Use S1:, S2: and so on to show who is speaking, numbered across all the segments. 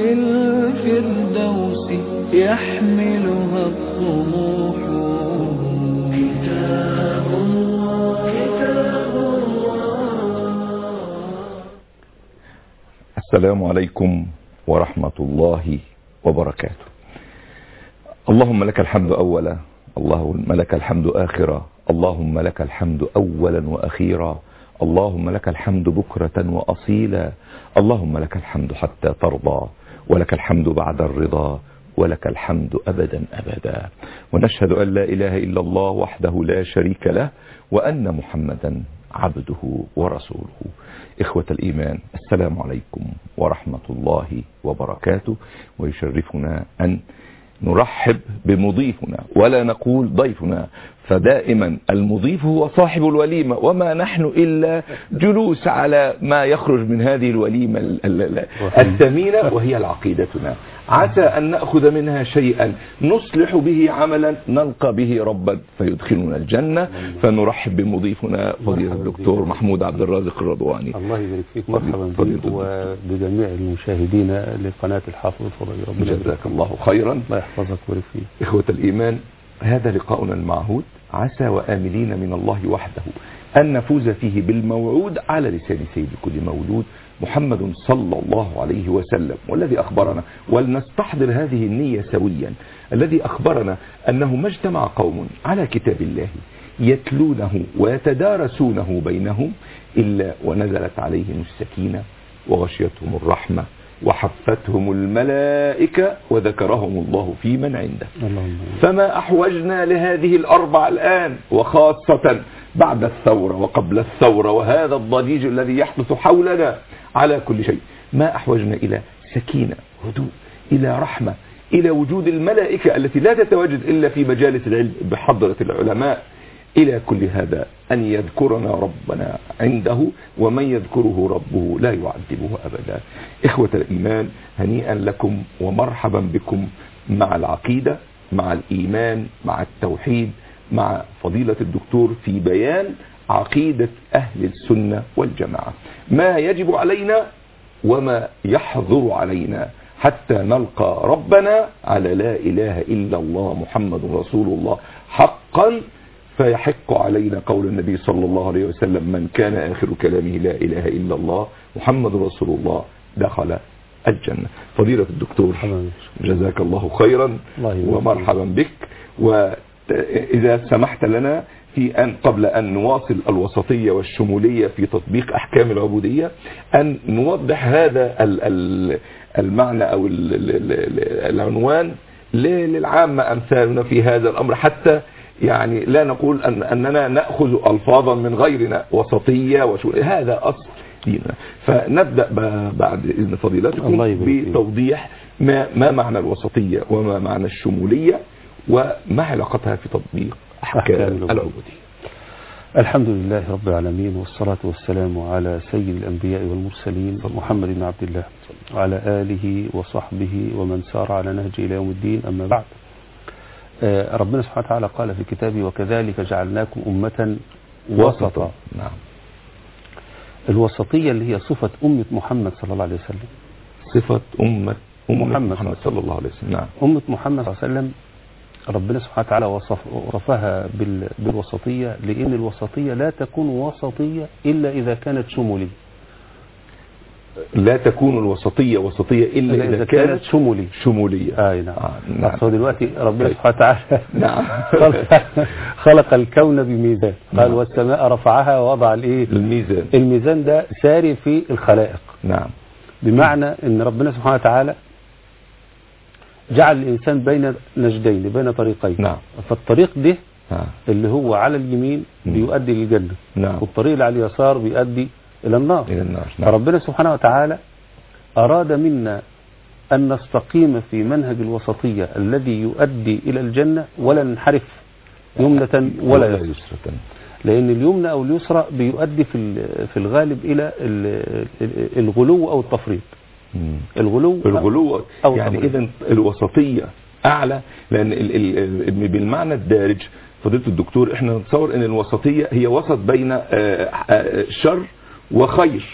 S1: للفردوس يحملها الطموح كتاب الله كتاب الله
S2: السلام عليكم ورحمة الله وبركاته اللهم لك الحمد أولا اللهم لك الحمد آخرا اللهم لك الحمد أولا وأخيرا اللهم لك الحمد بكرة وأصيلا اللهم لك الحمد حتى ترضى ولك الحمد بعد الرضا ولك الحمد أبدا أبدا ونشهد أن لا إله إلا الله وحده لا شريك له وأن محمدا عبده ورسوله إخوة الإيمان السلام عليكم ورحمة الله وبركاته ويشرفنا أن نرحب بمضيفنا ولا نقول ضيفنا فدائما المضيف هو صاحب الوليمة وما نحن إلا جلوس على ما يخرج من هذه الوليمة ال- ال- ال- الثمينة وهي العقيدتنا عسى أن نأخذ منها شيئا نصلح به عملا نلقى به ربا فيدخلنا الجنة فنرحب بمضيفنا فضيلة الدكتور محمود عبد الرازق الرضواني
S3: الله يبارك فيك
S2: فضيلة-
S3: مرحبا
S2: فضيلة
S3: بك
S2: الدكتور.
S3: وبجميع المشاهدين لقناة الحافظ الفضائي ربنا يبارك
S2: جزاك الله خيرا
S3: الله يحفظك ويبارك فيك
S2: إخوة الإيمان هذا لقاؤنا المعهود عسى وآملين من الله وحده أن نفوز فيه بالموعود على لسان سيد كل مولود محمد صلى الله عليه وسلم والذي أخبرنا ولنستحضر هذه النية سويا الذي أخبرنا أنه ما اجتمع قوم على كتاب الله يتلونه ويتدارسونه بينهم إلا ونزلت عليهم السكينة وغشيتهم الرحمة وحفتهم الملائكة وذكرهم الله في من عنده
S3: اللهم
S2: فما أحوجنا لهذه الأربع الآن وخاصة بعد الثورة وقبل الثورة وهذا الضجيج الذي يحدث حولنا على كل شيء ما أحوجنا إلى سكينة هدوء إلى رحمة إلى وجود الملائكة التي لا تتواجد إلا في مجالس العلم بحضرة العلماء إلى كل هذا أن يذكرنا ربنا عنده ومن يذكره ربه لا يعذبه أبدا إخوة الإيمان هنيئا لكم ومرحبا بكم مع العقيدة مع الإيمان مع التوحيد مع فضيلة الدكتور في بيان عقيدة أهل السنة والجماعة ما يجب علينا وما يحظر علينا حتى نلقى ربنا على لا إله إلا الله محمد رسول الله حقا فيحق علينا قول النبي صلى الله عليه وسلم من كان آخر كلامه لا إله إلا الله محمد رسول الله دخل الجنة فضيلة الدكتور
S3: مرحبا بك.
S2: جزاك الله خيرا
S3: الله يبارك
S2: ومرحبا بك وإذا سمحت لنا في أن قبل أن نواصل الوسطية والشمولية في تطبيق أحكام العبودية أن نوضح هذا ال- ال- المعنى أو ال- ال- ال- العنوان ل- للعامة أمثالنا في هذا الأمر حتى يعني لا نقول أن أننا نأخذ ألفاظا من غيرنا وسطية وشمولية هذا أصل ديننا فنبدأ ب- بعد إذن فضيلتكم
S3: الله يبارك فيك.
S2: بتوضيح ما, ما معنى الوسطية وما معنى الشمولية وما علاقتها في تطبيق
S3: أحكام
S2: أحكام
S3: العبودية.
S2: العبودية
S3: الحمد لله رب العالمين والصلاة والسلام على سيد الأنبياء والمرسلين محمد بن عبد الله وعلى آله وصحبه ومن سار على نهج إلى يوم الدين أما بعد آه، ربنا سبحانه وتعالى قال في كتابه وكذلك جعلناكم أمة وسطا
S2: نعم
S3: الوسطية اللي هي صفة أمة محمد صلى الله عليه وسلم
S2: صفة أمة أمة
S3: محمد
S2: محمد صلى الله عليه وسلم نعم
S3: أمة محمد صلى الله عليه وسلم ربنا سبحانه وتعالى وصف وصفها بال- بالوسطية لأن الوسطية لا تكون وسطية إلا إذا كانت شمولية
S2: لا تكون الوسطية وسطية إلا,
S3: إلا إذا كانت شمولية
S2: شمولية
S3: آي نعم
S2: آه، نعم.
S3: أصل هو دلوقتي ربنا
S2: طيب.
S3: سبحانه وتعالى
S2: نعم.
S3: خلق, خلق الكون بميزان قال
S2: نعم.
S3: والسماء رفعها ووضع الإيه
S2: الميزان
S3: الميزان ده ساري في الخلائق
S2: نعم
S3: بمعنى ان ربنا سبحانه وتعالى جعل الانسان بين نجدين بين طريقين
S2: نعم.
S3: فالطريق ده
S2: آه.
S3: اللي هو على اليمين
S2: مم.
S3: بيؤدي للجنة
S2: نعم
S3: والطريق اللي على اليسار بيؤدي إلى النار
S2: إلى النار نعم
S3: فربنا سبحانه وتعالى أراد منا أن نستقيم في منهج الوسطية الذي يؤدي إلى الجنة ولا ننحرف يمنة ولا يسرى
S2: يسرة
S3: لأن اليمنى أو اليسرى بيؤدي في ال- في الغالب إلى ال- ال- الغلو أو التفريط
S2: مم.
S3: الغلو
S2: الغلو
S3: أو
S2: يعني
S3: التفريط.
S2: اذا الوسطيه اعلى لان ال ال ال بالمعنى الدارج فضيله الدكتور احنا نتصور ان الوسطيه هي وسط بين آه، آه، شر وخير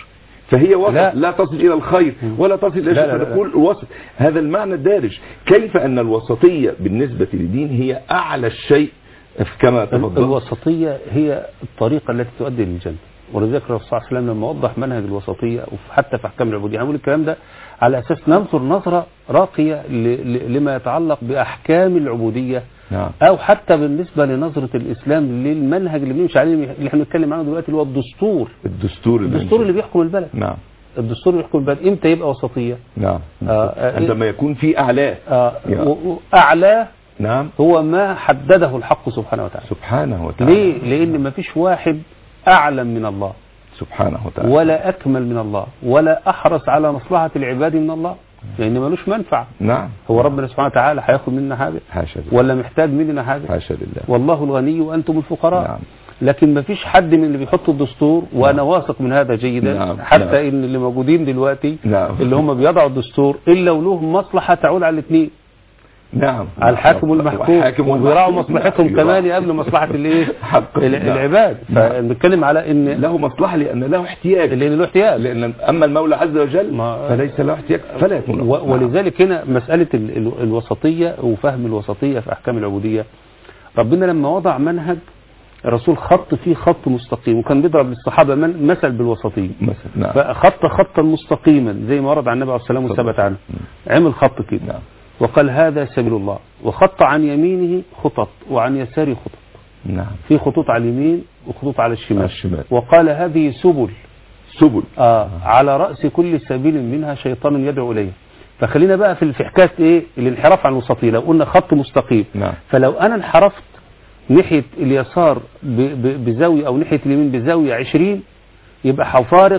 S2: فهي وسط
S3: لا.
S2: لا, لا تصل الى الخير ولا تصل الى
S3: لا،
S2: الشر
S3: لا، لا.
S2: فنقول الوسط هذا المعنى الدارج كيف ان الوسطيه بالنسبه للدين هي اعلى الشيء كما تفضلت
S3: الوسطية هي الطريقة التي تؤدي للجنة ولذلك الرسول صلى الله عليه وسلم لما وضح منهج الوسطية وحتى في أحكام العبودية هنقول الكلام ده على أساس ننظر نظرة راقية ل- ل- لما يتعلق بأحكام العبودية
S2: نعم
S3: أو حتى بالنسبة لنظرة الإسلام للمنهج اللي بنمشي عليه اللي احنا بنتكلم عنه دلوقتي اللي هو الدستور
S2: الدستور
S3: الدستور اللي بيحكم البلد
S2: نعم
S3: الدستور اللي بيحكم البلد امتى يبقى وسطية
S2: نعم
S3: آه، آه،
S2: عندما يكون في اعلاه
S3: آه،
S2: يا.
S3: و- وأعلاه
S2: نعم
S3: هو ما حدده الحق سبحانه وتعالى
S2: سبحانه وتعالى
S3: ليه؟ لأن ما فيش واحد أعلم من الله
S2: سبحانه وتعالى
S3: ولا أكمل من الله ولا أحرص على مصلحة العباد من الله لأن ملوش منفعة
S2: نعم
S3: هو ربنا سبحانه وتعالى هياخد منا حاجة
S2: حاشا لله
S3: ولا محتاج مننا حاجة
S2: حاشا لله
S3: والله الغني وأنتم الفقراء
S2: نعم.
S3: لكن ما فيش حد من اللي بيحط الدستور وأنا واثق من هذا جيدا
S2: نعم.
S3: حتى
S2: نعم.
S3: إن اللي موجودين دلوقتي
S2: نعم.
S3: اللي هم بيضعوا الدستور إلا وله مصلحة تعول على الاثنين
S2: نعم
S3: على الحاكم والمحكوم
S2: والحاكم
S3: وبيراعوا
S2: والمحكوم.
S3: مصلحتهم
S2: نعم.
S3: كمان قبل مصلحة الايه
S2: حق.
S3: ال-
S2: نعم.
S3: العباد فبنتكلم على ان
S2: له مصلحة لأن له احتياج
S3: اللي له احتياج
S2: لأن أما المولى عز وجل
S3: ما-
S2: فليس له احتياج فلا يكون له.
S3: و-
S2: نعم.
S3: ولذلك هنا مسألة ال- ال- الوسطية وفهم الوسطية في أحكام العبودية ربنا لما وضع منهج الرسول خط فيه خط مستقيم وكان بيضرب للصحابة من مثل بالوسطية
S2: مثلا نعم
S3: فخط خطا مستقيما زي ما ورد عن النبي عليه الصلاة والسلام وثبت عنه عمل خط كده
S2: نعم.
S3: وقال هذا سبيل الله وخط عن يمينه خطط وعن يساره خطط
S2: نعم
S3: في خطوط على اليمين وخطوط على الشمال,
S2: على الشمال.
S3: وقال هذه سبل
S2: سبل
S3: آه على رأس كل سبيل منها شيطان يدعو إليه فخلينا بقى في في حكايه ايه الانحراف عن الوسطيه لو قلنا خط مستقيم
S2: نعم.
S3: فلو انا انحرفت ناحيه اليسار ب- ب- بزاويه او ناحيه اليمين بزاويه 20 يبقى هفارق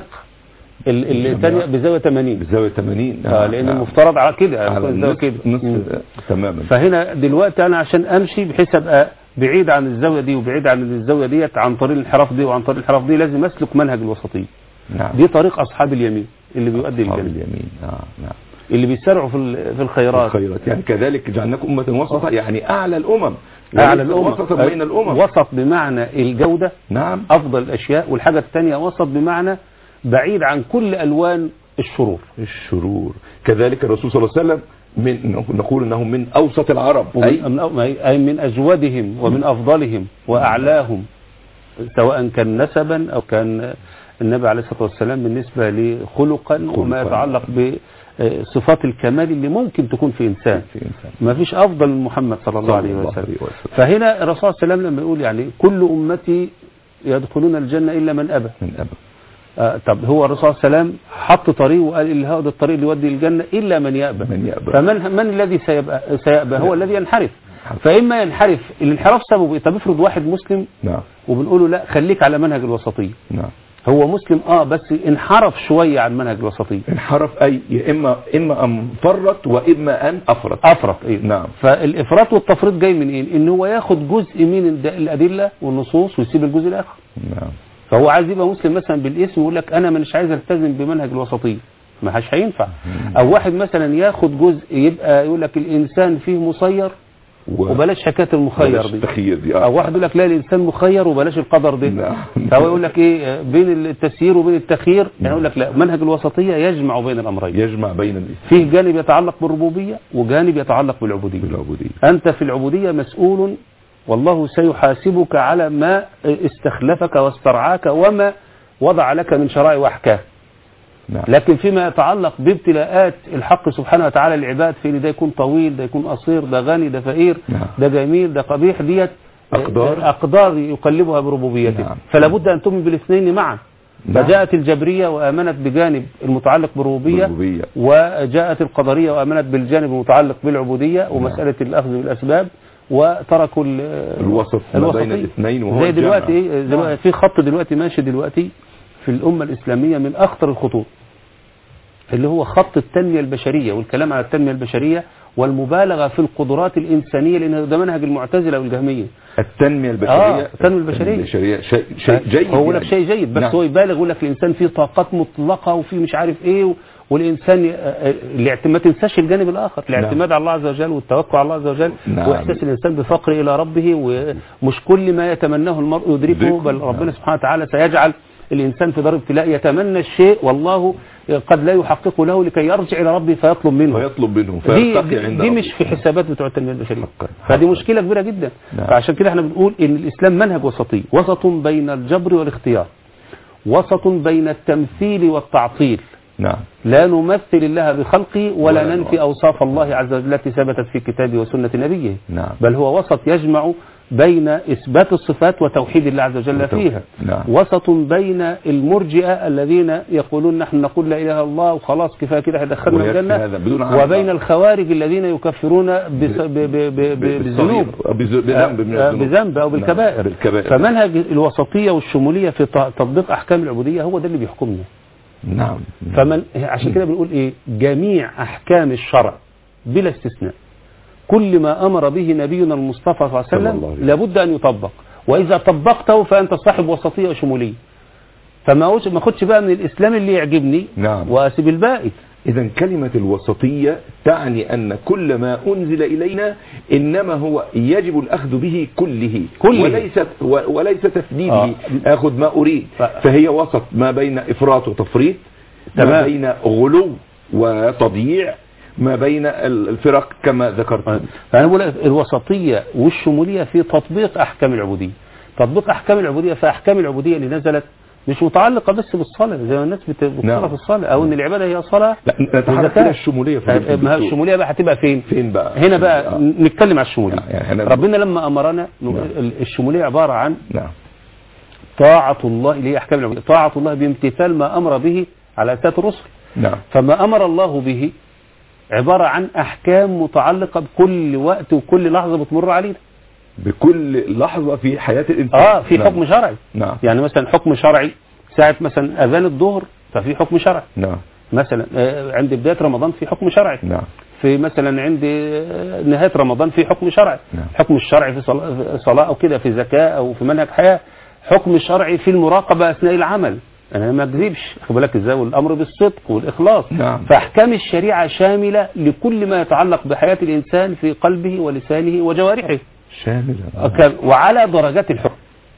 S3: ال- الثانيه بزاويه 80
S2: بزاوية 80
S3: آه لان المفترض على كده
S2: على
S3: هتكون الزاويه
S2: النص
S3: كده
S2: نص
S3: مم.
S2: تماما
S3: فهنا دلوقتي انا عشان امشي بحيث ابقى بعيد عن الزاويه دي وبعيد عن الزاويه ديت عن طريق الانحراف دي وعن طريق الانحراف دي لازم اسلك منهج الوسطيه
S2: نعم
S3: دي طريق اصحاب اليمين اللي بيؤدي
S2: أصحاب
S3: الجنه
S2: اليمين آه نعم
S3: اللي بيسارعوا في ال- في الخيرات
S2: الخيرات يعني كذلك جعلناكم أمة وسطا يعني أعلى الأمم
S3: أعلى
S2: وليس
S3: الأمم
S2: وسطا بين الأمم
S3: وسط بمعنى الجودة
S2: نعم
S3: أفضل الأشياء والحاجة الثانية وسط بمعنى بعيد عن كل ألوان الشرور
S2: الشرور كذلك الرسول صلى الله عليه وسلم من نقول انه من اوسط العرب
S3: أي
S2: اي
S3: من, أي من أجودهم ومن أفضلهم وأعلاهم سواء كان نسبا أو كان النبي عليه الصلاة والسلام بالنسبة لخلقا وما
S2: خلقاً.
S3: يتعلق بصفات الكمال اللي ممكن تكون في إنسان
S2: في انسان
S3: ما فيش أفضل من محمد صلى الله عليه
S2: صلى الله
S3: وسلم
S2: عليه وسلم.
S3: فهنا الرسول صلى الله عليه وسلم لما يقول يعني كل أمتي يدخلون الجنة إلا من أبى
S2: من ابا
S3: آه طب هو الرسول صلى الله عليه وسلم حط طريق وقال إن هذا الطريق اللي يودي الجنة إلا من يأبى
S2: من يأبى.
S3: فمن من الذي سيأبى, سيأبى هو الذي ينحرف فإما ينحرف الانحراف سببه إيه؟ طب افرض واحد مسلم
S2: نعم
S3: وبنقول له لا خليك على منهج الوسطية
S2: نعم
S3: هو مسلم اه بس انحرف شوية عن منهج الوسطية
S2: انحرف اي يا اما اما ان فرط واما ان افرط
S3: افرط ايه
S2: نعم.
S3: فالافراط والتفريط جاي من ايه ان هو ياخد جزء من الد- الادله والنصوص ويسيب الجزء الاخر
S2: نعم
S3: فهو عايز يبقى مسلم مثلا بالاسم ويقول لك انا مش عايز التزم بمنهج الوسطيه ما هش هينفع او واحد مثلا ياخد جزء يبقى يقول لك الانسان فيه مسير
S2: و-
S3: وبلاش حكايه المخير
S2: بلاش
S3: دي
S2: التخيير دي
S3: او واحد يقول لك لا الانسان مخير وبلاش القدر ده
S2: نعم.
S3: فهو يقول لك ايه بين التسيير وبين التخيير يعني يقول لك لا منهج الوسطيه يجمع بين الامرين
S2: يجمع بين الاسم
S3: فيه جانب يتعلق بالربوبيه وجانب يتعلق بالعبوديه
S2: بالعبودية
S3: أنت في العبودية مسؤول والله سيحاسبك على ما استخلفك واسترعاك وما وضع لك من شرائع وأحكام
S2: نعم
S3: لكن فيما يتعلق بابتلاءات الحق سبحانه وتعالى العباد في إن ده يكون طويل ده يكون قصير ده غني ده فقير
S2: نعم.
S3: ده جميل ده قبيح ديت
S2: أقدار.
S3: أقدار يقلبها بربوبيته
S2: نعم.
S3: فلا بد أن تؤمن بالاثنين معا
S2: نعم.
S3: فجاءت الجبرية وآمنت بجانب المتعلق بالربوبية
S2: بالربوبية.
S3: وجاءت القدرية وآمنت بالجانب المتعلق بالعبودية ومسألة الأخذ بالأسباب وتركوا ال-
S2: الوسط ما بين
S3: الوسطية.
S2: الاثنين وهو
S3: زي
S2: الجمع.
S3: دلوقتي ايه دلوقتي في خط دلوقتي ماشي دلوقتي في الأمة الإسلامية من أخطر الخطوط اللي هو خط التنمية البشرية والكلام على التنمية البشرية والمبالغة في القدرات الإنسانية لأن ده منهج المعتزلة والجهمية
S2: التنمية البشرية
S3: آه، التنمية البشرية.
S2: البشرية شيء, شيء جيد
S3: هو يقول لك
S2: يعني.
S3: شيء جيد بس
S2: نعم.
S3: هو يبالغ يقول لك الانسان فيه طاقات مطلقه وفيه مش عارف ايه و- والانسان ي- آه، الاعتماد ما تنساش الجانب الاخر الاعتماد على الله عز وجل والتوكل على الله عز وجل
S2: نعم.
S3: واحساس الانسان بفقره الى ربه ومش كل ما يتمناه المرء يدركه
S2: يدركه.
S3: بل
S2: نعم.
S3: ربنا سبحانه وتعالى سيجعل الإنسان في دار ابتلاء يتمنى الشيء والله قد لا يحققه له لكي يرجع إلى ربه فيطلب منه
S2: ويطلب منه
S3: دي,
S2: فيرتقي
S3: دي,
S2: عند
S3: دي
S2: ربه.
S3: مش في حسابات بتوع التنمية البشرية
S2: حقا.
S3: فدي
S2: حقا.
S3: مشكلة كبيرة جدا
S2: نعم.
S3: فعشان كده احنا بنقول ان الإسلام منهج وسطي وسط بين الجبر والاختيار وسط بين التمثيل والتعطيل
S2: نعم
S3: لا نمثل الله بخلقه ولا,
S2: ولا
S3: ننفي
S2: نعم.
S3: أوصاف الله عز وجل التي ثبتت في كتابه وسنة نبيه
S2: نعم.
S3: بل هو وسط يجمع بين إثبات الصفات وتوحيد الله عز وجل
S2: وتوحيد.
S3: فيها
S2: نعم.
S3: وسط بين المرجئة الذين يقولون نحن نقول لا إله إلا الله وخلاص كفاية كده هيدخلنا
S2: ويكفي
S3: الجنة
S2: هذا بدون عمل.
S3: وبين الخوارج الذين يكفرون بس- ب- ب- ب- ب- بالذنوب
S2: بز- بذنب من
S3: آه،
S2: الذنوب.
S3: بذنب أو
S2: نعم،
S3: بالكبائر
S2: بالكبائر
S3: فمنهج الوسطية والشمولية في ت- تطبيق أحكام العبودية هو ده اللي بيحكمنا
S2: نعم
S3: فمن عشان كده بنقول ايه جميع احكام الشرع بلا استثناء كل ما امر به نبينا المصطفى صلى الله عليه
S2: صلى الله
S3: وسلم
S2: عليه وسلم.
S3: لابد ان يطبق واذا طبقته فانت صاحب وسطيه وشموليه فما هوش- ما خدش بقى من الاسلام اللي يعجبني
S2: نعم.
S3: واسيب الباقي
S2: إذا كلمة الوسطية تعني أن كل ما أنزل إلينا إنما هو يجب الأخذ به كله,
S3: كله.
S2: وليس و- وليس تفديده
S3: آه.
S2: آخذ ما أريد
S3: ف-
S2: فهي وسط ما بين إفراط وتفريط ما
S3: تمام.
S2: بين غلو وتضييع ما بين ال- الفرق كما ذكرت
S3: فانا بقول لك الوسطيه والشموليه في تطبيق احكام العبوديه تطبيق احكام العبوديه فاحكام العبوديه اللي نزلت مش متعلقه بس بالصلاه زي ما الناس بت- بتصلى
S2: نعم.
S3: في الصلاه او ان العباده هي صلاه
S2: لا نتحرك
S3: وزكاة.
S2: إلى الشمولية في
S3: آه، ما هي الشموليه بقى هتبقى فين
S2: فين بقى
S3: هنا بقى
S2: آه.
S3: نتكلم على الشموليه
S2: يعني أنا-
S3: ربنا لما امرنا
S2: نعم.
S3: ال- الشموليه عباره عن
S2: نعم
S3: طاعه الله اللي هي احكام العبوديه طاعه الله بامتثال ما امر به على اساس الرسل
S2: نعم
S3: فما امر الله به عباره عن احكام متعلقه بكل وقت وكل لحظه بتمر علينا
S2: بكل لحظة في حياة الإنسان
S3: اه في
S2: نعم.
S3: حكم شرعي
S2: نعم
S3: يعني مثلا حكم شرعي ساعه مثلا اذان الظهر ففي حكم شرعي
S2: نعم
S3: مثلا آه، عند بدايه رمضان في حكم شرعي
S2: نعم
S3: في مثلا عند آه، نهايه رمضان في حكم شرعي
S2: نعم.
S3: حكم الشرعي في صلاة, في صلاة او كده في زكاه او في منهج حياه حكم الشرعي في المراقبه اثناء العمل انا ما اكذبش خد بالك ازاي والامر بالصدق والاخلاص
S2: نعم.
S3: فاحكام الشريعه شامله لكل ما يتعلق بحياه الانسان في قلبه ولسانه وجوارحه
S2: شاملة
S3: كان- وعلى درجات الحكم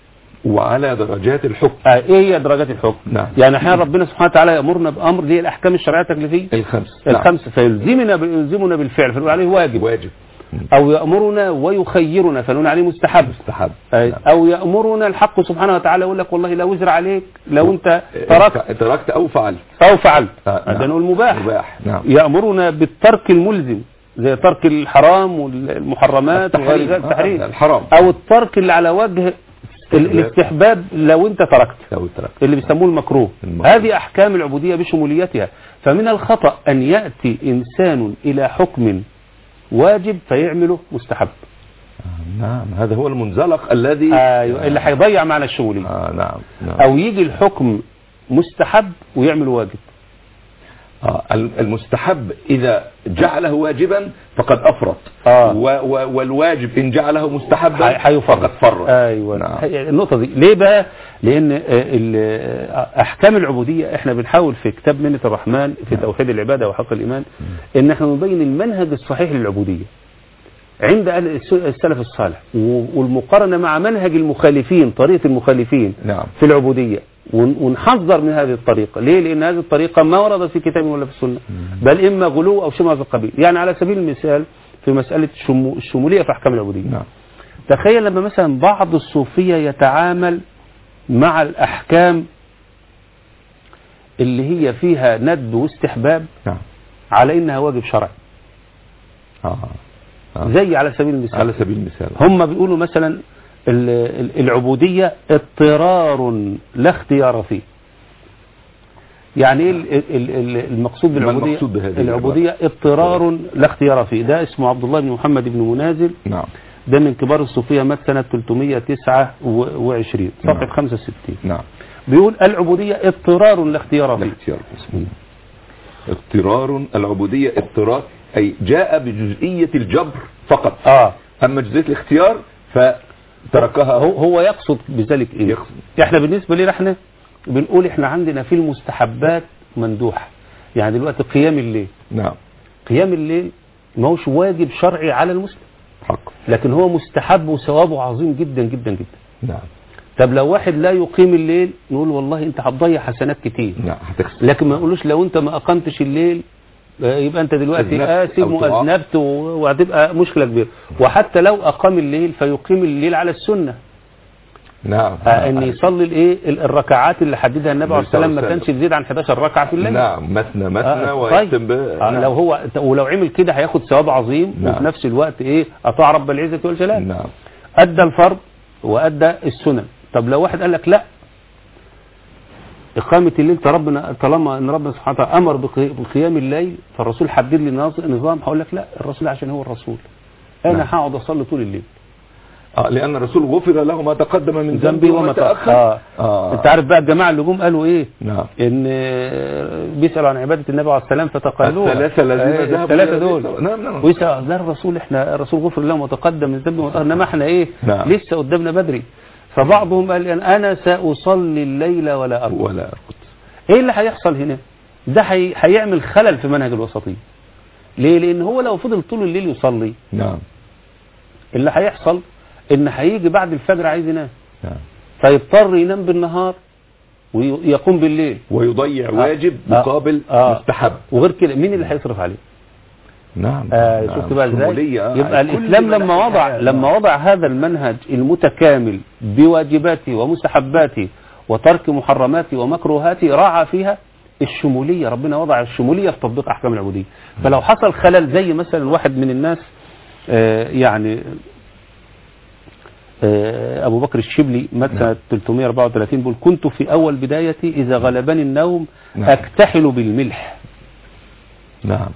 S2: وعلى درجات الحكم
S3: آه، ايه هي درجات الحكم
S2: نعم.
S3: يعني احيانا ربنا سبحانه وتعالى يامرنا بامر اللي هي الاحكام الشرعيه التكليفيه
S2: الخمس
S3: الخمسه فيلزمنا يلزمنا بالفعل فنقول عليه واجب
S2: واجب
S3: او يامرنا ويخيرنا فنقول عليه مستحب
S2: مستحب
S3: آه،
S2: نعم.
S3: او يامرنا الحق سبحانه وتعالى يقول لك والله لا وزر عليك لو انت تركت
S2: تركت او فعلت
S3: او فعلت
S2: آه،
S3: هذا
S2: نعم.
S3: نقول مباح
S2: مباح نعم
S3: يامرنا بالترك الملزم زي ترك الحرام والمحرمات وغير
S2: التحريم.
S3: ذلك
S2: آه،
S3: التحريم
S2: الحرام.
S3: او الترك اللي على وجه ال- الاستحباب لو انت تركت
S2: لو تركت
S3: اللي بيسموه المكروه
S2: المكروه.
S3: هذه أحكام العبودية بشموليتها فمن الخطأ أن يأتي إنسان إلى حكم واجب فيعمله مستحب
S2: نعم هذا هو المنزلق الذي
S3: أيوة اللي هيضيع معنى الشمولية
S2: آه نعم نعم
S3: أو يجي الحكم مستحب ويعمله واجب
S2: آه المستحب إذا جعله واجبا فقد أفرط
S3: آه.
S2: و و والواجب إن جعله مستحبا
S3: هي- هيفرط
S2: فقد فرط
S3: ايوه
S2: نعم.
S3: هي- النقطه دي ليه بقى لان آه، ال- آه، احكام العبوديه احنا بنحاول في كتاب منه الرحمن في توحيد العباده وحق الايمان ان احنا نبين المنهج الصحيح للعبوديه عند أهل الس- السلف الصالح و- والمقارنه مع منهج المخالفين طريقه المخالفين
S2: نعم.
S3: في العبوديه ون- ونحذر من هذه الطريقه ليه لان هذه الطريقه ما وردت في كتاب ولا في السنه بل اما غلو او شيء من هذا القبيل يعني على سبيل المثال في مساله الشمو- الشموليه في احكام العبوديه
S2: نعم
S3: تخيل لما مثلا بعض الصوفية يتعامل مع الأحكام اللي هي فيها ندب واستحباب
S2: نعم
S3: على إنها واجب شرعي
S2: آه. آه.
S3: زي على سبيل المثال
S2: على سبيل المثال
S3: هم بيقولوا مثلا ال- ال- العبودية اضطرار لا اختيار فيه يعني ايه ال- ال- ال- المقصود
S2: ما
S3: بالعبودية
S2: المقصود بهذه
S3: العبودية اضطرار لا اختيار فيه ده اسمه عبد الله بن محمد بن منازل
S2: نعم
S3: ده من كبار الصوفية مات سنة 329 صفحة
S2: نعم.
S3: 65
S2: نعم
S3: بيقول العبودية اضطرار لا اختيار فيه
S2: الاختيار اضطرار العبودية اضطرار أي جاء بجزئية الجبر فقط
S3: اه
S2: أما جزئية الاختيار فتركها
S3: هو هو يقصد بذلك ايه
S2: يقصد.
S3: احنا بالنسبة لنا احنا بنقول احنا عندنا في المستحبات مندوحة يعني دلوقتي قيام الليل
S2: نعم
S3: قيام الليل ما هوش واجب شرعي على المسلم
S2: حق
S3: لكن هو مستحب وثوابه عظيم جدا جدا جدا
S2: نعم
S3: طب لو واحد لا يقيم الليل نقول والله انت هتضيع حسنات كتير
S2: نعم هتكسب
S3: لكن ما نقولوش لو انت ما اقمتش الليل آه، يبقى انت دلوقتي
S2: أذنبت
S3: آثم
S2: أو تعاق.
S3: واذنبت و- وهتبقى مشكله كبيره وحتى لو اقام الليل فيقيم الليل على السنه
S2: نعم
S3: آه، ان يصلي الايه ال- الركعات اللي حددها النبي عليه الصلاه والسلام ما
S2: السلام.
S3: كانش يزيد عن 11 ركعه في الليل
S2: نعم مثنى مثنى
S3: آه،
S2: ويختم
S3: طيب.
S2: ب
S3: آه،
S2: نعم.
S3: لو هو ولو عمل كده هياخد ثواب عظيم
S2: نعم.
S3: وفي نفس الوقت ايه اطاع رب العزه والجلال
S2: نعم
S3: ادى الفرض وادى السنن طب لو واحد قال لك لا إقامة الليل ربنا طالما أن ربنا سبحانه وتعالى أمر بقي- بقيام الليل فالرسول حدد لي نظ- نظام هقول لك لا الرسول عشان هو الرسول أنا
S2: نعم.
S3: هقعد أصلي طول الليل
S2: آه لأن الرسول غفر له ما تقدم من
S3: ذنبي وما تأخر آه.
S2: آه.
S3: أنت عارف بقى الجماعة اللي جم قالوا إيه
S2: نعم
S3: إن آه، بيسألوا عن عبادة النبي عليه السلام فتقالوها
S2: الثلاثة الذين
S3: آه،
S2: ذهبوا
S3: الثلاثة
S2: إلى
S3: دول
S2: النبي- نعم نعم
S3: ويسأل ده الرسول احنا الرسول غفر له وتقدم من ذنبه وما تأخر انما احنا ايه
S2: نعم.
S3: لسه قدامنا بدري فبعضهم قال يعني انا ساصلي الليل ولا ارقد
S2: ولا أرقد
S3: ايه اللي هيحصل هنا ده هي- هيعمل خلل في منهج الوسطيه ليه لان هو لو فضل طول الليل يصلي
S2: نعم
S3: اللي هيحصل ان هيجي بعد الفجر عايز ينام
S2: نعم
S3: فيضطر ينام بالنهار ويقوم بالليل
S2: ويضيع
S3: آه.
S2: واجب
S3: آه.
S2: مقابل
S3: آه.
S2: مستحب
S3: وغير كده مين اللي هيصرف عليه
S2: نعم
S3: آه
S2: نعم.
S3: شفت بقى ازاي
S2: شمولية، آه.
S3: يبقى
S2: كل
S3: الاسلام
S2: مناحي
S3: لما وضع
S2: الحياة.
S3: لما وضع هذا المنهج المتكامل بواجباته ومستحباته وترك محرماته ومكروهاته راعى فيها الشموليه ربنا وضع الشموليه في تطبيق احكام العبوديه فلو حصل خلل زي مثلا واحد من الناس آه يعني آه ابو بكر الشبلي مات سنه 334 بيقول كنت في اول بدايتي اذا غلبني النوم
S2: نعم.
S3: اكتحل بالملح
S2: نعم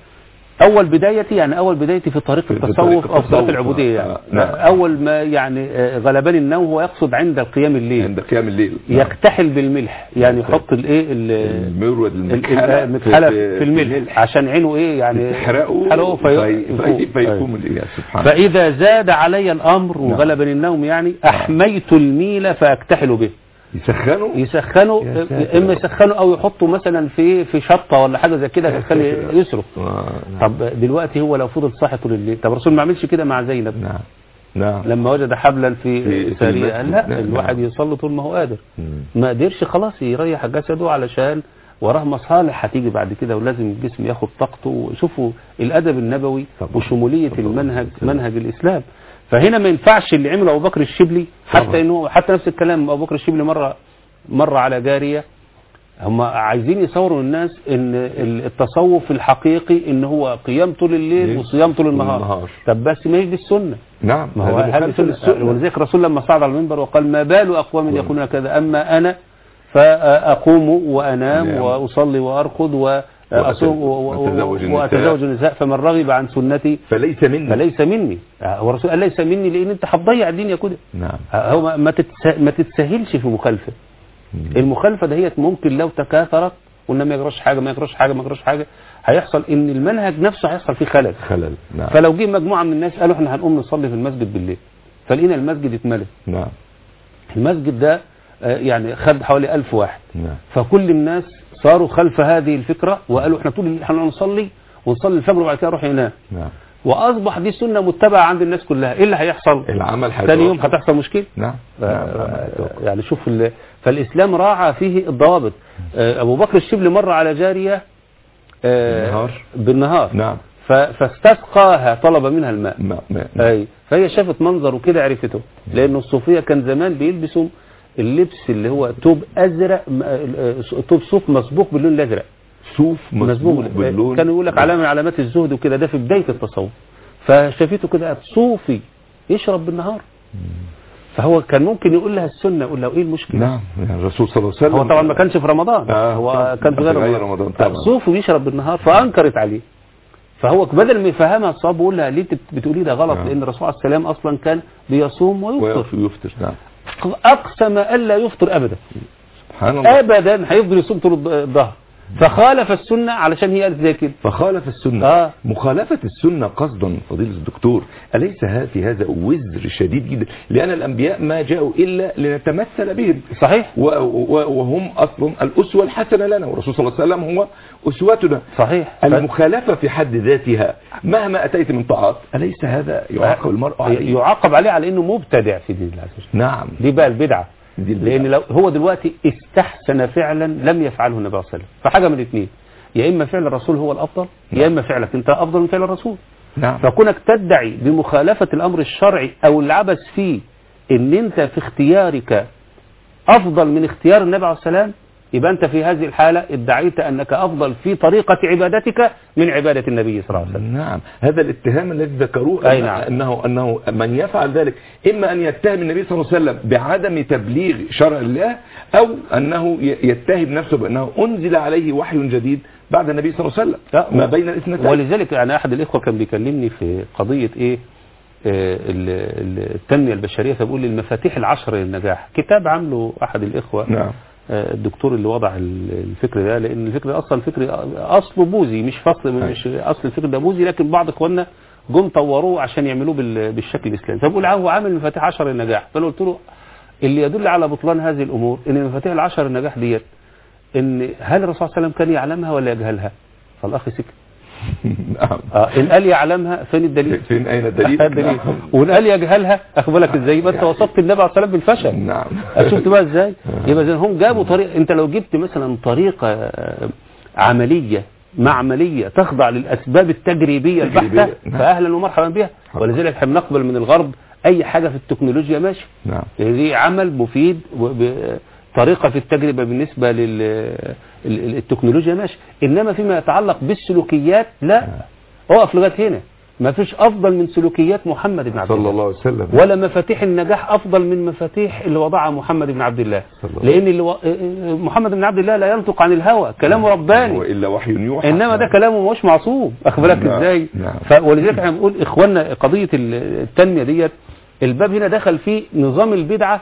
S3: اول بدايتي يعني اول بدايتي في طريق
S2: في
S3: التصوف
S2: طريق
S3: او في طريق
S2: التصوف.
S3: العبوديه يعني
S2: آه، نعم.
S3: اول ما يعني آه، غلبني النوم هو يقصد عند القيام الليل
S2: عند قيام الليل نعم.
S3: يكتحل بالملح يعني يحط الايه ال-
S2: المرود
S3: ال-
S2: المكحلة
S3: المكحله في الملح عشان عينه ايه يعني
S2: تحرقه
S3: تحرقه في-
S2: في
S3: يفوق.
S2: فيقوم الليل سبحان الله
S3: فاذا زاد علي الامر وغلبني النوم يعني احميت الميل فاكتحل به
S2: يسخنوا
S3: يسخنوا
S2: يا ساتر.
S3: اما يسخنوا او يحطوا مثلا في في شطه ولا حاجه زي كده يخلي يصرف
S2: آه،
S3: طب دلوقتي هو لو فضل صاحي طول الليل طب الرسول ما عملش كده مع زينب
S2: نعم نعم
S3: لما وجد حبلا
S2: في-
S3: في
S2: في
S3: سارية قال لا
S2: المسجد.
S3: الواحد
S2: نعم.
S3: يصلي طول ما هو قادر
S2: مم.
S3: ما قدرش خلاص يريح جسده علشان وراه مصالح هتيجي بعد كده ولازم الجسم ياخد طاقته وشوفوا الادب النبوي
S2: طبعا.
S3: وشموليه
S2: طبعا.
S3: المنهج منهج الاسلام فهنا ما ينفعش اللي عمله ابو بكر الشبلي
S2: طبعا.
S3: حتى انه حتى نفس الكلام ابو بكر الشبلي مره مر على جاريه هم عايزين يصوروا الناس ان ال- التصوف الحقيقي ان هو قيام طول الليل
S2: ليل
S3: وصيام طول النهار
S2: والنهار.
S3: طب بس ما هي دي السنه
S2: نعم
S3: ما هو
S2: هذا
S3: هل
S2: مخالف
S3: السنة
S2: للسنة.
S3: ولذلك الرسول لما صعد على المنبر وقال ما بال أقوام يقولون كذا أما أنا فأقوم وأنام
S2: نعم.
S3: وأصلي وأرقد وأصوم
S2: وأتزوج النساء.
S3: وأتزوج النساء فمن رغب عن سنتي
S2: فليس مني
S3: فليس مني هو الرسول قال ليس مني لأن أنت هتضيع الدنيا كده
S2: نعم
S3: هو ما- ما تتس- ما تتسهلش في مخالفة المخالفة دهيت ممكن لو تكاثرت قلنا ما يجراش حاجة ما يجراش حاجة ما يجراش حاجة هيحصل إن المنهج نفسه هيحصل فيه خلل
S2: خلل نعم
S3: فلو جه مجموعة من الناس قالوا احنا هنقوم نصلي في المسجد بالليل فلقينا المسجد اتملى
S2: نعم
S3: المسجد ده آه، يعني خد حوالي ألف واحد
S2: نعم
S3: فكل الناس صاروا خلف هذه الفكرة وقالوا احنا طول الليل احنا نصلي ونصلي الفجر وبعد كده نروح ننام
S2: نعم
S3: واصبح دي سنة متبعة عند الناس كلها ايه اللي هيحصل
S2: العمل
S3: ثاني يوم هتحصل مشكلة
S2: نعم
S3: ف-
S2: نعم نعم.
S3: يعني شوف ال... فالإسلام راعى فيه الضوابط آه، أبو بكر الشبل مر على جارية آه،
S2: بالنهار.
S3: بالنهار
S2: نعم
S3: ف... فاستسقاها طلب منها الماء
S2: ما ما
S3: اي فهي شافت منظر وكده عرفته لأن الصوفية كان زمان بيلبسوا اللبس اللي هو توب أزرق م- آه، توب صوف مسبوق باللون الأزرق
S2: صوف
S3: مسبوق
S2: مسبوق باللون
S3: كانوا يقول لك علامة من علامات الزهد وكده ده في بداية التصوف فشافته كده قالت صوفي يشرب بالنهار فهو كان ممكن يقول لها السنة يقول لها ايه المشكلة
S2: نعم يعني الرسول صلى الله عليه وسلم
S3: هو طبعا ما كانش في رمضان
S2: آه،
S3: هو
S2: طبعاً.
S3: كان في غير
S2: غير
S3: رمضان,
S2: رمضان طبعاً.
S3: صوفي بيشرب بالنهار فانكرت عليه فهو بدل ما يفهمها الصواب بيقول لها ليه انت بتقولي ده غلط
S2: آه.
S3: لان الرسول عليه السلام اصلا كان بيصوم ويفطر
S2: ويفطر يفطر نعم
S3: اقسم الا يفطر ابدا
S2: سبحان الله
S3: ابدا هيفضل يصوم طول الظهر فخالف السنة علشان هي قالت زي كده
S2: فخالف السنة
S3: آه.
S2: مخالفة السنة قصدا فضيلة الدكتور أليس ها- في هذا وزر شديد جدا لأن الأنبياء ما جاءوا إلا لنتمثل بهم
S3: صحيح
S2: و- و- وهم أصلا الأسوة الحسنة لنا والرسول صلى الله عليه وسلم هو أسوتنا
S3: صحيح
S2: المخالفة في حد ذاتها مهما أتيت من طاعات أليس هذا يعاقب المرء عليه
S3: يعاقب عليه على انه مبتدع في دين الله عز وجل
S2: نعم
S3: دي بقى البدعة
S2: دي البدعة.
S3: لان لو هو دلوقتي استحسن فعلا لم يفعله النبي صلى الله عليه وسلم فحاجة من الاثنين يا اما فعل الرسول هو الافضل يا اما فعلك انت افضل من فعل الرسول
S2: نعم
S3: فكونك تدعي بمخالفة الأمر الشرعي أو العبث فيه إن أنت في اختيارك أفضل من اختيار النبي عليه السلام يبقى أنت في هذه الحالة ادعيت أنك أفضل في طريقة عبادتك من عبادة النبي صلى الله عليه وسلم
S2: نعم هذا الاتهام الذي ذكروه
S3: أي
S2: أن-
S3: نعم.
S2: أنه أنه من يفعل ذلك إما أن يتهم النبي صلى الله عليه وسلم بعدم تبليغ شرع الله أو أنه ي- يتهم نفسه بأنه أنزل عليه وحي جديد بعد النبي صلى الله عليه وسلم
S3: لا،
S2: ما
S3: و-
S2: بين الاثنتين
S3: ولذلك يعني أحد الإخوة كان بيكلمني في قضية إيه آه، ال- ال- التنمية البشرية فبقول لي المفاتيح العشر للنجاح كتاب عامله أحد الإخوة
S2: نعم
S3: آه، الدكتور اللي وضع ال- الفكر ده لان الفكر ده اصلا فكر اصله بوذي مش فصل مش اصل الفكر ده بوذي لكن بعض اخواننا جم طوروه عشان يعملوه بال- بالشكل الاسلامي فبقول هو عامل مفاتيح عشر النجاح فانا قلت له اللي يدل على بطلان هذه الامور ان مفاتيح العشر النجاح ديت ان هل الرسول صلى الله عليه وسلم كان يعلمها ولا يجهلها فالاخ سكت
S2: نعم
S3: آه ان قال يعلمها فين الدليل
S2: فين أين الدليل
S3: الدليل
S2: نعم.
S3: وان قال يجهلها اخبرك ازاي يبقى انت وصفت النبي عليه الصلاه والسلام بالفشل
S2: نعم
S3: شفت بقى ازاي يبقى زي هم جابوا طريقه انت لو جبت مثلا طريقه آه، عمليه معمليه تخضع للاسباب التجريبيه البحته
S2: تجريبية، نعم.
S3: فاهلا ومرحبا بها ولذلك احنا بنقبل من الغرب اي حاجه في التكنولوجيا ماشي
S2: نعم
S3: دي عمل مفيد وب- طريقه في التجربه بالنسبه للتكنولوجيا ماشي انما فيما يتعلق بالسلوكيات لا اقف لغايه هنا ما فيش افضل من سلوكيات محمد بن عبد
S2: صلى
S3: الله
S2: الله عليه وسلم
S3: ولا مفاتيح النجاح افضل من مفاتيح اللي وضعها محمد بن عبد الله
S2: صلى الله
S3: لان اللي و... محمد بن عبد الله لا ينطق عن الهوى كلامه رباني
S2: وإلا وحي يوحى
S3: انما ده كلامه مش معصوم اخد بالك
S2: نعم،
S3: ازاي
S2: نعم.
S3: ف... ولذلك احنا بنقول اخواننا قضيه ال- التنميه ديت الباب هنا دخل فيه نظام البدعه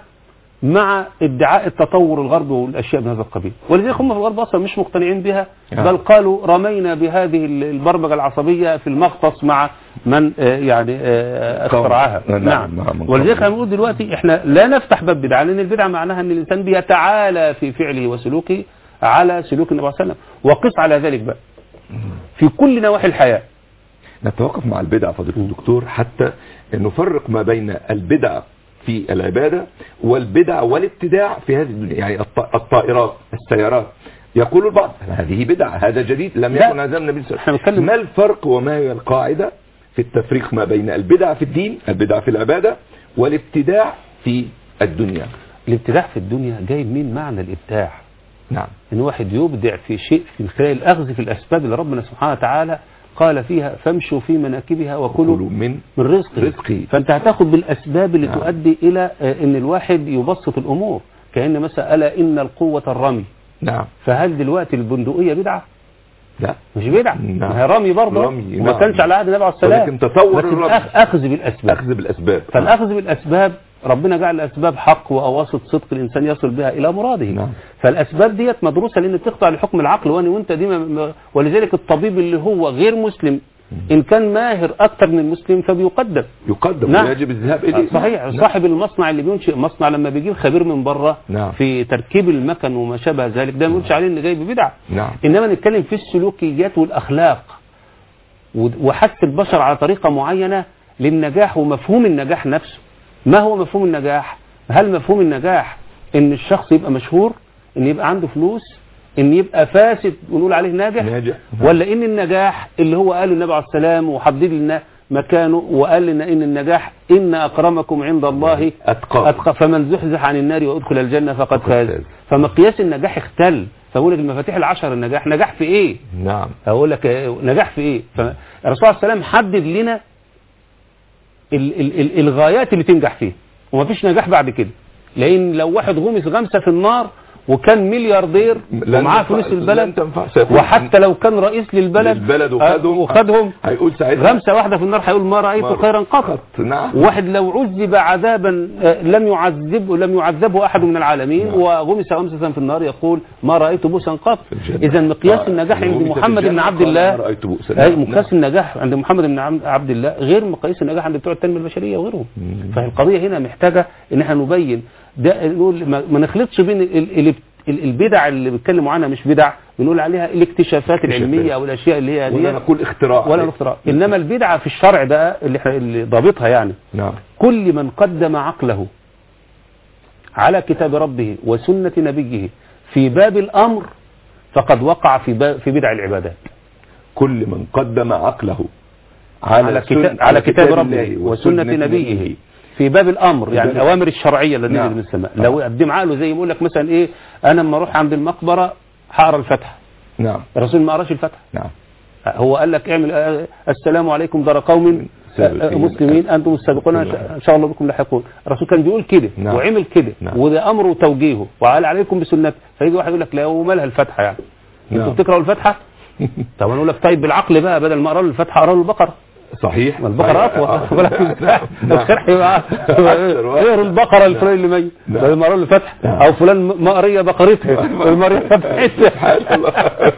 S3: مع ادعاء التطور الغربي والاشياء من هذا القبيل ولذلك هم في الغرب اصلا مش مقتنعين بها
S2: نعم.
S3: بل قالوا رمينا بهذه ال- البرمجه العصبيه في المغطس مع من آه، يعني آه،
S2: قوم.
S3: اخترعها
S2: نعم،
S3: نعم
S2: نعم، من
S3: ولذلك
S2: قوم.
S3: احنا بنقول دلوقتي احنا لا نفتح باب بدعه لان البدعه معناها ان الانسان بيتعالى في فعله وسلوكه على سلوك النبي صلى الله عليه وسلم وقس على ذلك بقى في كل نواحي الحياه
S2: نتوقف مع البدع فضيلة الدكتور حتى نفرق ما بين البدع في العبادة والبدع والابتداع في هذه الدنيا يعني الط- الطائرات السيارات يقول البعض هذه بدعة هذا جديد لم
S3: لا.
S2: يكن هذا النبي صلى الله
S3: احنا
S2: عليه
S3: بنتكلم-
S2: وسلم ما الفرق وما هي القاعدة في التفريق ما بين البدع في الدين البدع في العبادة والابتداع في الدنيا
S3: الابتداع في الدنيا جاي من معنى الابداع
S2: نعم
S3: ان واحد يبدع في شيء من خلال الاخذ في الاسباب اللي ربنا سبحانه وتعالى قال فيها فامشوا في مناكبها وكلوا
S2: كلوا من
S3: من رزقه
S2: رزقه.
S3: فانت هتاخد بالاسباب اللي
S2: نعم.
S3: تؤدي الى آه، ان الواحد يبسط الامور كان مثلا الا ان القوه الرمي
S2: نعم
S3: فهل دلوقتي البندقيه بدعه
S2: لا
S3: مش بدعه
S2: نعم.
S3: ما هي رمي برضه
S2: رمي،
S3: وما
S2: نعم.
S3: كانش على عهد النبي عليه السلام
S2: ولكن تطور
S3: بس
S2: الرمي.
S3: الأخ- اخذ بالاسباب
S2: أخذ بالأسباب
S3: فالاخذ بالاسباب ربنا جعل الاسباب حق واواسط صدق الانسان يصل بها الى مراده
S2: نعم.
S3: فالاسباب ديت مدروسه لان بتخضع لحكم العقل وانا وانت دي ما- ما- ولذلك الطبيب اللي هو غير مسلم ان كان ماهر اكتر من المسلم فبيقدم
S2: يقدم
S3: نعم.
S2: ويجب الذهاب إليه
S3: صحيح
S2: نعم.
S3: صاحب المصنع اللي بينشئ مصنع لما بيجيب خبير من بره
S2: نعم.
S3: في تركيب المكن وما شابه ذلك ده ما يقولش عليه ان جاي ببدعه
S2: نعم
S3: انما نتكلم في السلوكيات والاخلاق و- وحث البشر على طريقه معينه للنجاح ومفهوم النجاح نفسه ما هو مفهوم النجاح هل مفهوم النجاح ان الشخص يبقى مشهور ان يبقى عنده فلوس ان يبقى فاسد ونقول عليه ناجح
S2: ناجح.
S3: ولا ان النجاح اللي هو قاله النبي عليه السلام وحدد لنا مكانه وقال لنا ان النجاح ان اكرمكم عند الله
S2: أتقاكم.
S3: أتقى فمن زحزح عن النار وادخل الجنه فقد
S2: فقد
S3: فاز
S2: فاز.
S3: فمقياس النجاح اختل فبقول لك المفاتيح العشر النجاح نجاح في ايه
S2: نعم
S3: اقول لك آه، نجاح في ايه فالرسول عليه السلام حدد لنا ال ال ال الغايات اللي تنجح فيها ومفيش نجاح بعد كده لان لو واحد غمس غمسه في النار وكان ملياردير
S2: لن
S3: ومعاه
S2: تنفع-
S3: فلوس
S2: لن
S3: البلد
S2: تنفع سيكون
S3: وحتى لو كان رئيس للبلد
S2: البلد
S3: آه،
S2: وخدهم
S3: وخدهم
S2: هيقول ساعتها
S3: غمسة واحدة في النار هيقول ما رأيت
S2: ما-
S3: خيرا قط
S2: نعم
S3: واحد لو عذب عذابا آه، لم يعذب لم يعذبه احد من العالمين
S2: نعم.
S3: وغمس غمسة في النار يقول ما رأيت بوسا قط
S2: الجنة.
S3: اذا مقياس
S2: آه،
S3: النجاح عند
S2: وغمس في
S3: محمد بن
S2: الجنة
S3: عبد
S2: قال
S3: الله
S2: ما رأيت بؤسا.
S3: اي
S2: نعم.
S3: مقياس النجاح عند محمد بن عبد- عبد الله غير مقياس النجاح عند بتوع التنميه البشريه وغيرهم فالقضيه هنا محتاجه ان احنا نبين ده نقول ما ما نخلطش بين ال- ال- ال- البدع اللي بيتكلموا عنها مش بدع بنقول عليها الاكتشافات العلميه او الاشياء اللي هي
S2: ولا
S3: دي
S2: نقول اختراع
S3: ولا الاختراع انما البدعه في الشرع بقى اللي احنا اللي ضابطها يعني
S2: نعم
S3: كل من قدم عقله على كتاب ربه وسنة نبيه في باب الأمر فقد وقع في باب في بدع العبادات
S2: كل من قدم عقله على,
S3: على
S2: سن-
S3: كتاب, على كتاب ربه
S2: الله
S3: وسنة نبيه في باب الأمر يعني
S2: باب-
S3: الأوامر الشرعية التي
S2: نعم.
S3: نزل من السماء لو قدم عقله زي ما يقول لك مثلا إيه أنا لما أروح عند المقبرة هقرا الفتحة
S2: نعم
S3: الرسول ما قراش الفتحة
S2: نعم
S3: هو قال لك اعمل آه، السلام عليكم دار قوم
S2: سابقين.
S3: آه، مسلمين انتم السابقون ان شاء الله بكم لاحقون الرسول كان بيقول كده
S2: نعم.
S3: وعمل كده
S2: نعم.
S3: وده امره وتوجيهه وقال عليكم بسنتي فيجي واحد يقول لك لا ومالها الفاتحه يعني انتوا
S2: نعم.
S3: بتقراوا الفاتحه طب انا اقول لك طيب بالعقل بقى بدل ما اقرا له الفاتحه اقرا له البقره
S2: صحيح
S3: ما البقره
S2: صحيح. آه.
S3: اطول بالك ازاي
S2: نعم.
S3: الخرح يبقى
S2: أكثر واحد.
S3: اقرا البقره الفلان اللي ميت
S2: نعم.
S3: بدل ما اقرا له الفاتحه
S2: نعم.
S3: او فلان مقريه بقرتها المريه فتحتها
S2: سبحان الله.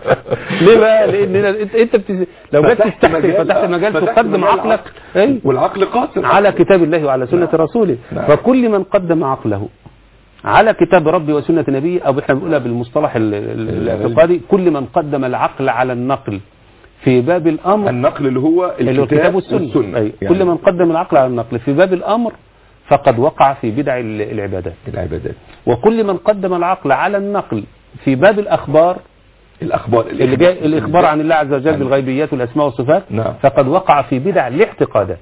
S3: ليه بقى لان انت انت بتز... لو جيت
S2: فتحت
S3: تستحسن
S2: مجال-
S3: فتحت
S2: آه،
S3: مجال
S2: فتحت
S3: تقدم
S2: مجال
S3: عقلك
S2: العقل.
S3: اي
S2: والعقل قاصر
S3: على كتاب الله وعلى سنة
S2: نعم.
S3: رسوله
S2: نعم.
S3: فكل من قدم عقله على كتاب ربي وسنة نبيه أو احنا بنقولها بالمصطلح ال- ال- الاعتقادي كل من قدم العقل على النقل في باب الأمر
S2: النقل اللي هو
S3: اللي هو الكتاب والسنة, أي.
S2: يعني
S3: كل من قدم العقل على النقل في باب الأمر فقد وقع في بدع ال- العبادات
S2: العبادات
S3: وكل من قدم العقل على النقل في باب الأخبار
S2: الأخبار
S3: اللي جاي الإخبار عن الله عز وجل
S2: عن-
S3: بالغيبيات والأسماء والصفات
S2: نعم.
S3: فقد وقع في بدع الاعتقادات